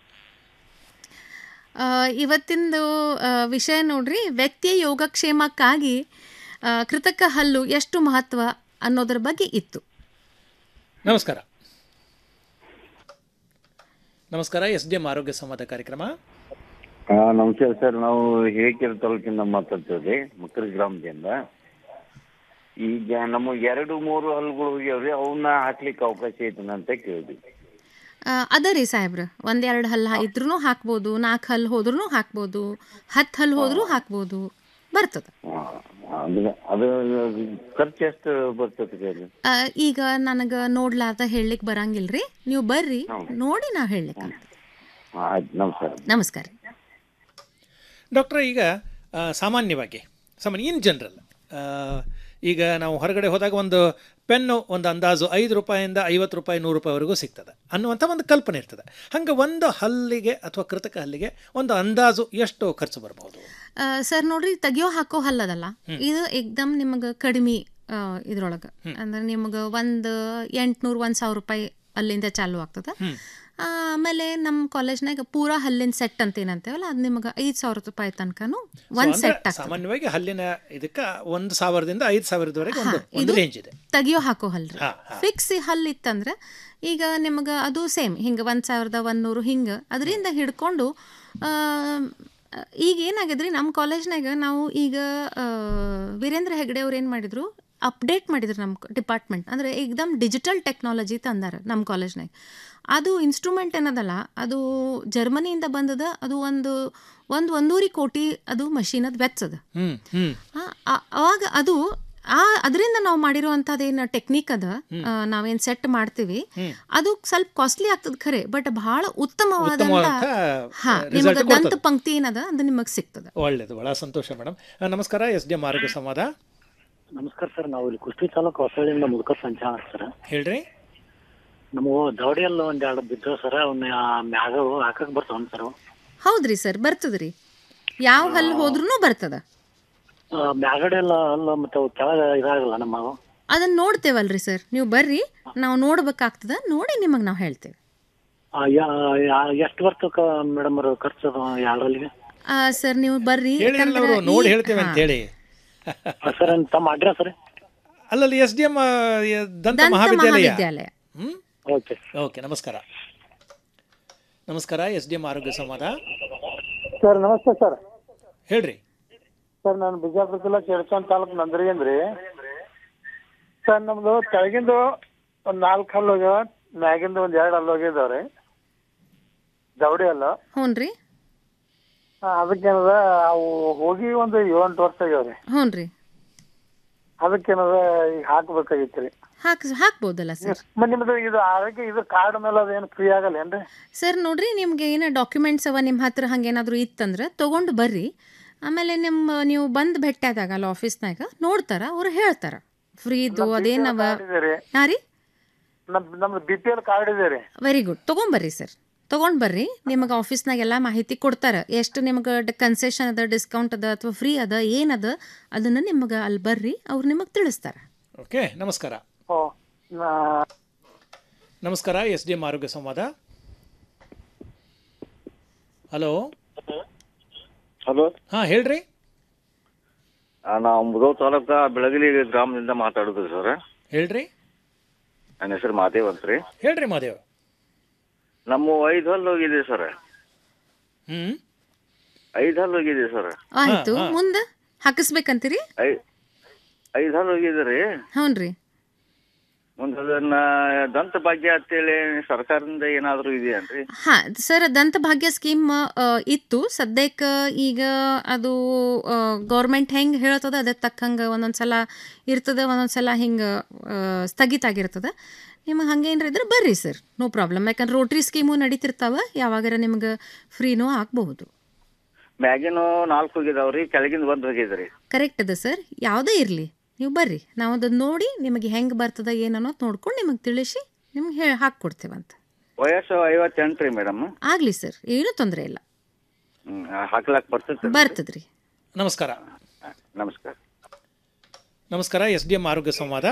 ಆ, ಇವತ್ತಿಂದು ಆ, ವಿಷಯ ನೋಡ್ರಿ ವ್ಯಕ್ತಿಯ ಯೋಗಕ್ಷೇಮಕ್ಕಾಗಿ ಆ, ಕೃತಕ ಹಲ್ಲು ಎಷ್ಟು ಮಹತ್ವ ಅನ್ನೋದ್ರ ಬಗ್ಗೆ ಇತ್ತು ನಮಸ್ಕಾರ ನಮಸ್ಕಾರ ಎಸ್ ಡಿ ಎಂ ಆರೋಗ್ಯ ಸಂವಾದ ಕಾರ್ಯಕ್ರಮ ಹಾ ನಮಸ್ಕಾರ ಸರ್ ನಾವು ಹಿರೇಕೆರೆ ತಾಲೂಕಿಂದ ಮಾತಾಡ್ತೇವ್ರಿ ಮಕ್ಕಳ ಗ್ರಾಮದಿಂದ ಈಗ ನಮಗೆ ಎರಡು ಮೂರು ಹಲ್ಗಳು ಹೋಗ್ಯಾವ್ರಿ ಅವನ್ನ ಹಾಕ್ಲಿಕ್ಕೆ ಅವಕಾಶ ಐತನ ಅಂತ ಕೇಳಿದ್ವಿ ಆ, ಅದ ರೀ ಸಾಹೇಬ್ರ ಒಂದೆರಡು ಹಲ್ಲು ಇದ್ರೂ ಹಾಕ್ಬೋದು ನಾಲ್ಕು ಹಲ್ಲು ಹೋದ್ರೂ ಹಾಕ್ಬೋದು ಹತ್ತು ಹಲ್ಲು ಹೋದ್ರೂ ಹಾಕ್ಬೋದು ಬರ್ತದೆ ಅಂದ್ರೆ ಅದು ಖರ್ಚು ಎಷ್ಟು ಬರ್ತದೆ ಹೇಳಿ ಆ, ಈಗ ನನಗೆ ನೋಡ್ಲಾರ್ದ ಹೇಳಲಿಕ್ಕೆ ಬರಂಗಿಲ್ರಿ ನೀವು ಬರ್ರಿ ನೋಡಿ ನಾ ಹೇಳಲಿಕ್ಕೆ ಆಯ್ತು ನಮಸ್ಕಾರ ನಮಸ್ಕಾರ ಡಾಕ್ಟ್ರ ಈಗ ಆ, ಸಾಮಾನ್ಯವಾಗಿ ಸಾಮಾನ್ಯ ಇನ್ ಜನರಲ್ ಈಗ ನಾವು ಹೊರಗಡೆ ಹೋದಾಗ ಒಂದು ಪೆನ್ನು ಒಂದು ಅಂದಾಜು ಐದು ರೂಪಾಯಿಂದ ಐವತ್ತು ರೂಪಾಯಿ ನೂರು ರೂಪಾಯಿವರೆಗೂ ಸಿಗ್ತದೆ ಅನ್ನುವಂಥ ಒಂದು ಕಲ್ಪನೆ ಇರ್ತದೆ ಹಂಗೆ ಒಂದು ಹಲ್ಲಿಗೆ ಅಥವಾ ಕೃತಕ ಹಲ್ಲಿಗೆ ಒಂದು ಅಂದಾಜು ಎಷ್ಟು ಖರ್ಚು ಬರಬಹುದು ಆ, ಸರ್ ನೋಡ್ರಿ ತೆಗಿಯೋ ಹಾಕೋ ಹಲ್ಲದಲ್ಲ ಹ್ಮ್. ಇದು ಏಕ್ದಮ್ ನಿಮಗೆ ಕಡಿಮೆ ಇದ್ರೊಳಗೆ ಅಂದ್ರೆ ನಿಮಗೆ ಒಂದು ಎಂಟ್ನೂರು ಒಂದು ಸಾವಿರ ರೂಪಾಯಿ ಅಲ್ಲಿಂದ ಚಾಲು ಆಗ್ತದೆ ಆ, ಆಮೇಲೆ ನಮ್ಮ ಕಾಲೇಜ್ನಾಗ ಪೂರಾ ಹಲ್ಲಿನ ಸೆಟ್ ಅಂತ ಏನಂತೇವಲ್ಲ ಅದು ನಿಮಗೆ ಐದು ಸಾವಿರ ರೂಪಾಯಿ ತನಕನೂ ಒಂದು So, ಸೆಟ್ ಅಂದ್ರೆ ಆಗ್ತದೆ ಸಾಮಾನ್ಯವಾಗಿ ಹಲ್ಲಿನ ಇದಕ್ಕೆ ಒಂದು ಸಾವಿರದಿಂದ ಐದು ಸಾವಿರದವರೆಗೆ ಒಂದು ಒಂದು ಇದು ರೇಂಜ್ ಇದೆ ತೆಗಿಯೋ ಹಾಕೋ ಹಲ್ರಿ ಹಾ, ಫಿಕ್ಸ್ ಹಲ್ಲು ಇತ್ತಂದ್ರೆ ಈಗ ನಿಮಗೆ ಅದು ಸೇಮ್ ಹಿಂಗೆ ಒಂದು ಸಾವಿರದ ಒಂದೂರು ಹಿಂಗೆ ಅದರಿಂದ ಹಿಡ್ಕೊಂಡು ಆ, ಈಗ ಏನಾಗಿದ್ರಿ ನಮ್ಮ ಕಾಲೇಜ್ನಾಗ ನಾವು ಈಗ ಆ, ವೀರೇಂದ್ರ ಹೆಗ್ಡೆ ಅವ್ರು ಏನು ಮಾಡಿದ್ರು ಅಪ್ಡೇಟ್ ಮಾಡಿದ್ರು ನಮ್ಮ ಡಿಪಾರ್ಟ್ಮೆಂಟ್ ಅಂದರೆ ಏಕ್ದಮ್ ಡಿಜಿಟಲ್ ಟೆಕ್ನಾಲಜಿ ತಂದಾರ ನಮ್ಮ ಕಾಲೇಜ್ನಾಗ ಅದು ಇನ್ಸ್ಟ್ರೂಮೆಂಟ್ ಏನದಲ್ಲ ಅದು ಜರ್ಮನಿಯಿಂದ ಬಂದದ ಅದು ಒಂದು ಒಂದು ಒಂದೂರಿ ಕೋಟಿ ಅದು ಮಷೀನದ್ ವೆಚ್ಚದ ಹ್ಮ್ ಹ್ಮ್ ಆ, ಆ- ಅವಾಗ ಅದು ಆ ಅದರಿಂದ ನಾವು ಮಾಡಿರುವಂಥದ್ದೇನು ಟೆಕ್ನಿಕ್ ಅದ ಆ, ನಾವೇನ್ ಸೆಟ್ ಮಾಡ್ತೀವಿ ಹ್ಮ್. ಅದು ಸ್ವಲ್ಪ ಕಾಸ್ಟ್ಲಿ ಆಗ್ತದ ಖರೆ ಬಟ್ ಬಹಳ ಉತ್ತಮವಾದಂತ ಉತ್ತಮವಾದಂಥ ಹಾ result ನಿಮಗೆ ದಂತ ಕೊಡ್ತದೆ. ಪಂಕ್ತಿ ಏನದ ಅದು ನಿಮಗೆ ಸಿಗ್ತದ ಒಳ್ಳೇದು ಬಹಳ ಸಂತೋಷ ಮೇಡಮ್ ನಮಸ್ಕಾರ ಎಸ್ ಡಿ ಎಂ ಆರೋಗ್ಯ ಸಂವಾದ ನಮಸ್ಕಾರ ಸರ್ ನಾವು ಇಲ್ಲಿ ಕುಷ್ಟಗಿ ತಾಲೂಕು ಹೊಸಳ್ಳಿಯಿಂದ ಮುದುಕ ಸಂಚಾರ ಸರ್ ಹೇಳ್ರಿ ನಮಗೂ ದವಡಿಯಲ್ಲಿ ಒಂದ್ ಎರಡು ಬಿದ್ದು ಸರ್ ಅವನ್ನ ಮ್ಯಾಗ ಹಾಕಕ್ ಬರ್ತಾವ ಸರ್ ಹೌದ್ರಿ ಸರ್ ಬರ್ತದ್ರಿ ಯಾವ ಹಲ್ಲು ಹೋದ್ರೂ ಬರ್ತದ ಮ್ಯಾಗಡೆ ಎಲ್ಲ ಅಲ್ಲ ಮತ್ತೆ ಅವು ಕೆಳಗ ಇದಾಗಲ್ಲ ನಮ್ಮ ಅವು. ಅದನ್ನ ನೋಡ್ತೇವಲ್ರಿ ಸರ್ ನೀವು ಬರ್ರಿ ನಾವು ನೋಡ್ಬೇಕಾಗ್ತದ ನೋಡಿ ನಿಮಗೆ ನಾವು ಹೇಳ್ತೇವೆ ಆ, ಯಾ- ಯಾ- ಎಷ್ಟು ಬರ್ತಕ್ಕ ಮೇಡಮ್ ಅವ್ರ ಖರ್ಚು ಅದು ಎರಡರಲ್ಲಿಗೆ ಆ, ಸರ್ ನೀವು ಬರ್ರಿ ಹೇಳಿರಲ್ಲ ಯಾಕಂದ್ರೆ ಅವರು ನೋಡಿ ಈ- ಹೇಳ್ತೇವೆ ಹಾ. ಅಂತೇಳಿ ಸರ್ ತಮ್ಮ ಅಡ್ರೆಸ್ ರೀ ಅಲ್ಲಲ್ಲಿ ಎಸ್ ಡಿ ಎಂ ದಂತ ದಂತ ಮಹಾವಿದ್ಯಾಲಯ ಮಹಾವಿದ್ಯಾಲಯ ಹ್ಮ್ ಓಕೆ ಓಕೆ ನಮಸ್ಕಾರ ನಮಸ್ಕಾರ ಎಸ್ ಡಿ ಎಂ ಆರೋಗ್ಯ ಸಂವಾದ ಸರ್ ನಮಸ್ತೆ ಸರ್ ಹೇಳ್ರಿ ಸರ್ ನಾನು ಬಿಜಾಪುರ ಜಿಲ್ಲಾ ಕೇಳ್ಕೊಂಡ್ ತಾಲೂಕು ನಂದರಿಗೇಂದ್ರಿ ಸರ್ ನಮ್ದು ಕೆಳಗಿಂದು ಒಂದ್ ನಾಲ್ಕು ಹಲ್ಲು ಹೋಗ್ಯಾವ ಮ್ಯಾಗಿಂದ ಒಂದ್ ಎರಡು ಹಲ್ಲು ಹೋಗಿದಾವ್ರಿ ದವಡಿ ಹಲ್ಲು ಹ್ಞೂನ್ರಿ ಆ, ಅದಕ್ಕೇನದ ಅವು ಹೋಗಿ ಒಂದು ಏಳೆಂಟು ವರ್ಷ ಆಗ್ಯಾವ್ರಿ ಹ್ಞೂನ್ರಿ ಅದಕ್ಕೇನದ ಈಗ ಹಾಕ್ಬೇಕಾಗಿತ್ರಿ ಹಾಕ್ ಹಾಕ್ಬೋದಲ್ಲ ಸರ್ ಮ- ನಿಮ್ದು ಇದು ಆರೋಗ್ಯ ಇದು ಕಾರ್ಡ್ ಮೇಲೆ ಅದೇನು ಫ್ರೀ ಆಗಲ್ಲ ಏನ್ರಿ ಸರ್ ನೋಡ್ರಿ ನಿಮ್ಗೆ ಏನೋ ಡಾಕ್ಯುಮೆಂಟ್ಸ್ ಅವ ನಿಮ್ಮ ಹತ್ರ ಹಂಗೇನಾದರೂ ಇತ್ತಂದ್ರೆ ತೊಗೊಂಡು ಬರ್ರಿ ಆಮೇಲೆ ನಿಮ್ಮ ನೀವು ಬಂದು ಭೇಟಿ ಆದಾಗ ಅಲ್ಲಿ ಆಫೀಸ್ನಾಗ ನೋಡ್ತಾರ ಅವ್ರು ಹೇಳ್ತಾರ ಫ್ರೀದು ಅದೇನವ ಇದೆ ಹಾಂ ರೀ ನಮ್ ನಮ್ದು ಬಿ ಪಿ ಎಲ್ ಕಾರ್ಡ್ ಇದೆ ರೀ ವೆರಿ ಗುಡ್ ತೊಗೊಂಬರ್ರಿ ಸರ್ ತೊಗೊಂಡು ಬರ್ರಿ ನಿಮಗೆ ಆಫೀಸ್ನಾಗ ಎಲ್ಲ ಮಾಹಿತಿ ಕೊಡ್ತಾರೆ ಎಷ್ಟು ನಿಮಗೆ ಕನ್ಸೆಷನ್ ಅದ ಡಿಸ್ಕೌಂಟ್ ಅದ ಅಥವಾ ಫ್ರೀ ಅದ ಏನದ ಅದನ್ನು ನಿಮಗೆ ಅಲ್ಲಿ ಬರ್ರಿ ಅವ್ರು ನಿಮಗೆ ತಿಳಿಸ್ತಾರೆ ಓಕೆ ನಮಸ್ಕಾರ ಓ ನಾ- ನಮಸ್ಕಾರ ಎಸ್ ಡಿ ಎಂ ಆರೋಗ್ಯ ಸಂವಾದ ಹಲೋ ಹಲೋ ಹಾಂ ಹೇಳ್ರಿ ನಾವು ಮುದೋ ತಾಲೂಕ ಬೆಳಗಲಿ ಗ್ರಾಮದಿಂದ ಮಾತಾಡೋದು ಸರ್ ಹೇಳ್ರಿ ನನ್ನ ಹೆಸರು ಮಾದೇವ್ ಅಂತ ರೀ ಹೇಳ್ರಿ ಮಾದೇವ್ ನಮ್ಮ ಐದು ಹಲ್ಲು ಹೋಗಿದೆ ಸರ್ ಹ್ಮ್ ಐದು ಹಲ್ಲು ಹೋಗಿದೆ ಸರ್ ಆಯ್ತು ಮುಂದೆ ಹಾಕಿಸ್ಬೇಕಂತೀರಿ ಐ ಐದು ಹಲ್ಲು ಹೋಗಿದೆ ರೀ ಹ್ಞೂ ರೀ ಮುಂದೆ ಅದನ್ನ ದಂತ ಭಾಗ್ಯ ಅಂತೇಳಿ ಸರ್ಕಾರದಿಂದ ಏನಾದರೂ ಇದೆಯೇನ್ರಿ ಹಾಂ ಸರ್ ದಂತಭಾಗ್ಯ ಸ್ಕೀಮ್ ಇತ್ತು ಸದ್ಯಕ್ಕೆ ಈಗ ಅದು ಗೌರ್ಮೆಂಟ್ ಹೆಂಗೆ ಹೇಳ್ತದ ಅದಕ್ಕೆ ತಕ್ಕಂಗೆ ಒಂದೊಂದು ಸಲ ಇರ್ತದೆ ಒಂದೊಂದು ಸಲ ಹಿಂಗೆ ಸ್ಥಗಿತ ಆಗಿರ್ತದೆ ನಿಮಗೆ ಹಂಗೇನ್ರ ಇದ್ರೆ ಬರ್ರಿ ಸರ್ ನೋ ಪ್ರಾಬ್ಲಮ್ ಯಾಕಂದ್ರೆ ರೋಟ್ರಿ ಸ್ಕೀಮು ನಡೀತಿರ್ತಾವ ಯಾವಾಗಾರ ನಿಮ್ಗೆ ಫ್ರೀನೂ ಆಗಬಹುದು ಮ್ಯಾಗಿನೂ ನಾಲ್ಕು ಹೋಗಿದಾವ್ರಿ ಕೆಳಗಿಂದ ಒಂದು ಹೋಗಿದ್ರಿ ಕರೆಕ್ಟ್ ಅದ ಸರ್ ಯಾವುದೇ ಇರಲಿ ನೀವು ಬರ್ರಿ ನಾವು ಅದನ್ನ ನೋಡಿ ನಿಮಗೆ ಹೆಂಗೆ ಬರ್ತದ ಏನನ್ನೋದು ನೋಡ್ಕೊಂಡು ನಿಮಗೆ ತಿಳಿಸಿ ನಿಮ್ಗೆ ಹೇಳಿ ಹಾಕ್ಕೊಡ್ತೇವಂತ ವಯಸ್ಸು ಐವತ್ತೆಂಟು ರೀ ಮೇಡಮ್ ಆಗಲಿ ಸರ್ ಏನೂ ತೊಂದರೆ ಇಲ್ಲ ಹ್ಮ್ ಹಾಕ್ಲಾಕ್ ಬರ್ತೈತೆ ಬರ್ತದ್ರಿ ನಮಸ್ಕಾರ ನಮಸ್ಕಾರ ನಮಸ್ಕಾರ ಎಸ್ ಡಿ ಎಂ ಆರೋಗ್ಯ ಸಂವಾದ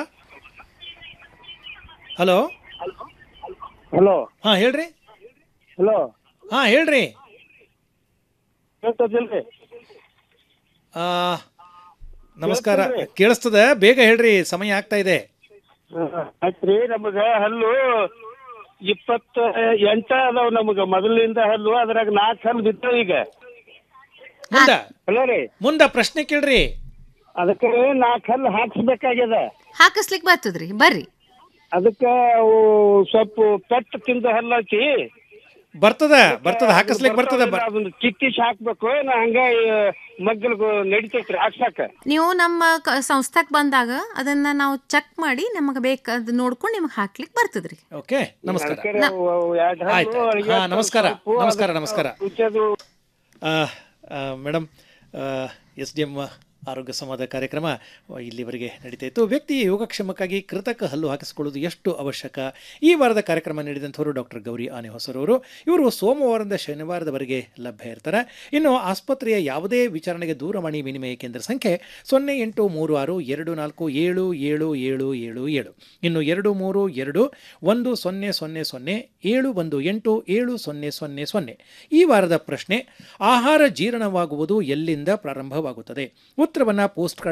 ಹಲೋ ಹಲೋ ಹಾಂ ಹೇಳ್ರಿ ಹಲೋ ಹಾಂ ಹೇಳ್ರಿ ಕೇಳ್ತದಿಲ್ರಿ ಆ, ನಮಸ್ಕಾರ ಕೇಳಿಸ್ತದ ಬೇಗ ಹೇಳ್ರಿ ಸಮಯ ಆಗ್ತಾ ಇದೆ ಆಯ್ತ್ರಿ ನಮಗ ಹಲ್ಲು ಇಪ್ಪತ್ತ ಎಂಟ ಅದಾವ ನಮಗ ಮೊದಲಿಂದ ಹಲ್ಲು ಅದ್ರಾಗ ನಾಲ್ಕು ಹಲ್ಲು ಬಿದ್ದಾವ ಈಗ ಮುಂದ ಹಲೋ ರೀ ಮುಂದ ಪ್ರಶ್ನೆ ಕೇಳ್ರಿ ಅದಕ್ಕೆ ನಾಲ್ಕು ಹಲ್ಲು ಹಾಕ್ಸ್ಬೇಕಾಗ್ಯದ ಹಾಕಿಸ್ಲಿಕ್ಕೆ ಬರ್ತದ್ರಿ ಬರ್ರಿ ಅದಕ್ಕೆ ಅವು ಸ್ವಲ್ಪ ಪೆಟ್ಟು ತಿಂದ ಹಲ್ಲು ಹಾಕಿ ಬರ್ತದ ಬರ್ತದ ಹಾಕಿಸ್ಲಿಕ್ಕೆ ಬರ್ತದ ಬ- ಅದನ್ನ ಕಿತ್ತಿಸಿ ಹಾಕ್ಬೇಕು ಏನ ಹಂಗ ಮಗ್ಗಲ್ಗು ನಡಿತೈತ್ರಿ ಹಾಕ್ಸಾಕ ನೀವು ನಮ್ಮ ಕ- ಸಂಸ್ಥಾಕ್ ಬಂದಾಗ ಅದನ್ನ ನಾವು ಚೆಕ್ ಮಾಡಿ ನಮಗೆ ಬೇಕಾದ ನೋಡ್ಕೊಂಡು ನಿಮ್ಗೆ ಹಾಕ್ಲಿಕ್ಕೆ ಬರ್ತದ್ರಿ ಓಕೆ ನಮಸ್ಕಾರ ಅದಕ್ಕೆ ಅವು- ಅವು ಎರಡ್ ಹಲ್ಲು, ಆಯ್ತು ಅಡಿಗೆ ಹಾ ಸ್ವಲ್ಪ ನಮಸ್ಕಾರ ಸ್ವಲ್ಪ ನಮಸ್ಕಾರ ಅದಕ್ಕೆ ನಮಸ್ಕಾರ ರುಚದು ಮೇಡಮ್ ಎಸ್ ಡಿ ಎಮ್ ಆರೋಗ್ಯ ಸಂವಾದ ಕಾರ್ಯಕ್ರಮ ಇಲ್ಲಿವರೆಗೆ ನಡೀತಾ ಇತ್ತು ವ್ಯಕ್ತಿಯ ಯೋಗಕ್ಷೇಮಕ್ಕಾಗಿ ಕೃತಕ ಹಲ್ಲು ಹಾಕಿಸಿಕೊಳ್ಳುವುದು ಎಷ್ಟು ಅವಶ್ಯಕ ಈ ವಾರದ ಕಾರ್ಯಕ್ರಮ ನೀಡಿದಂಥವರು ಡಾಕ್ಟರ್ ಗೌರಿ ಆನೆ ಹೊಸರವರು ಇವರು ಸೋಮವಾರದಿಂದ ಶನಿವಾರದವರೆಗೆ ಲಭ್ಯ ಇರ್ತಾರೆ ಇನ್ನು ಆಸ್ಪತ್ರೆಯ ಯಾವುದೇ ವಿಚಾರಣೆಗೆ ದೂರವಾಣಿ ವಿನಿಮಯ ಕೇಂದ್ರ ಸಂಖ್ಯೆ ಸೊನ್ನೆ ಎಂಟು ಮೂರು ಆರು ಎರಡು ನಾಲ್ಕು ಏಳು ಏಳು ಏಳು ಏಳು ಏಳು ಇನ್ನು ಎರಡು ಮೂರು ಎರಡು ಒಂದು ಸೊನ್ನೆ ಸೊನ್ನೆ ಸೊನ್ನೆ ಏಳು ಒಂದು ಎಂಟು ಏಳು ಸೊನ್ನೆ ಸೊನ್ನೆ ಸೊನ್ನೆ ಈ ವಾರದ ಪ್ರಶ್ನೆ ಆಹಾರ ಜೀರ್ಣವಾಗುವುದು ಎಲ್ಲಿಂದ ಪ್ರಾರಂಭವಾಗುತ್ತದೆ ಉತ್ತರವನ್ನು ಪೋಸ್ಟ್ ಕಾರ್ಡ್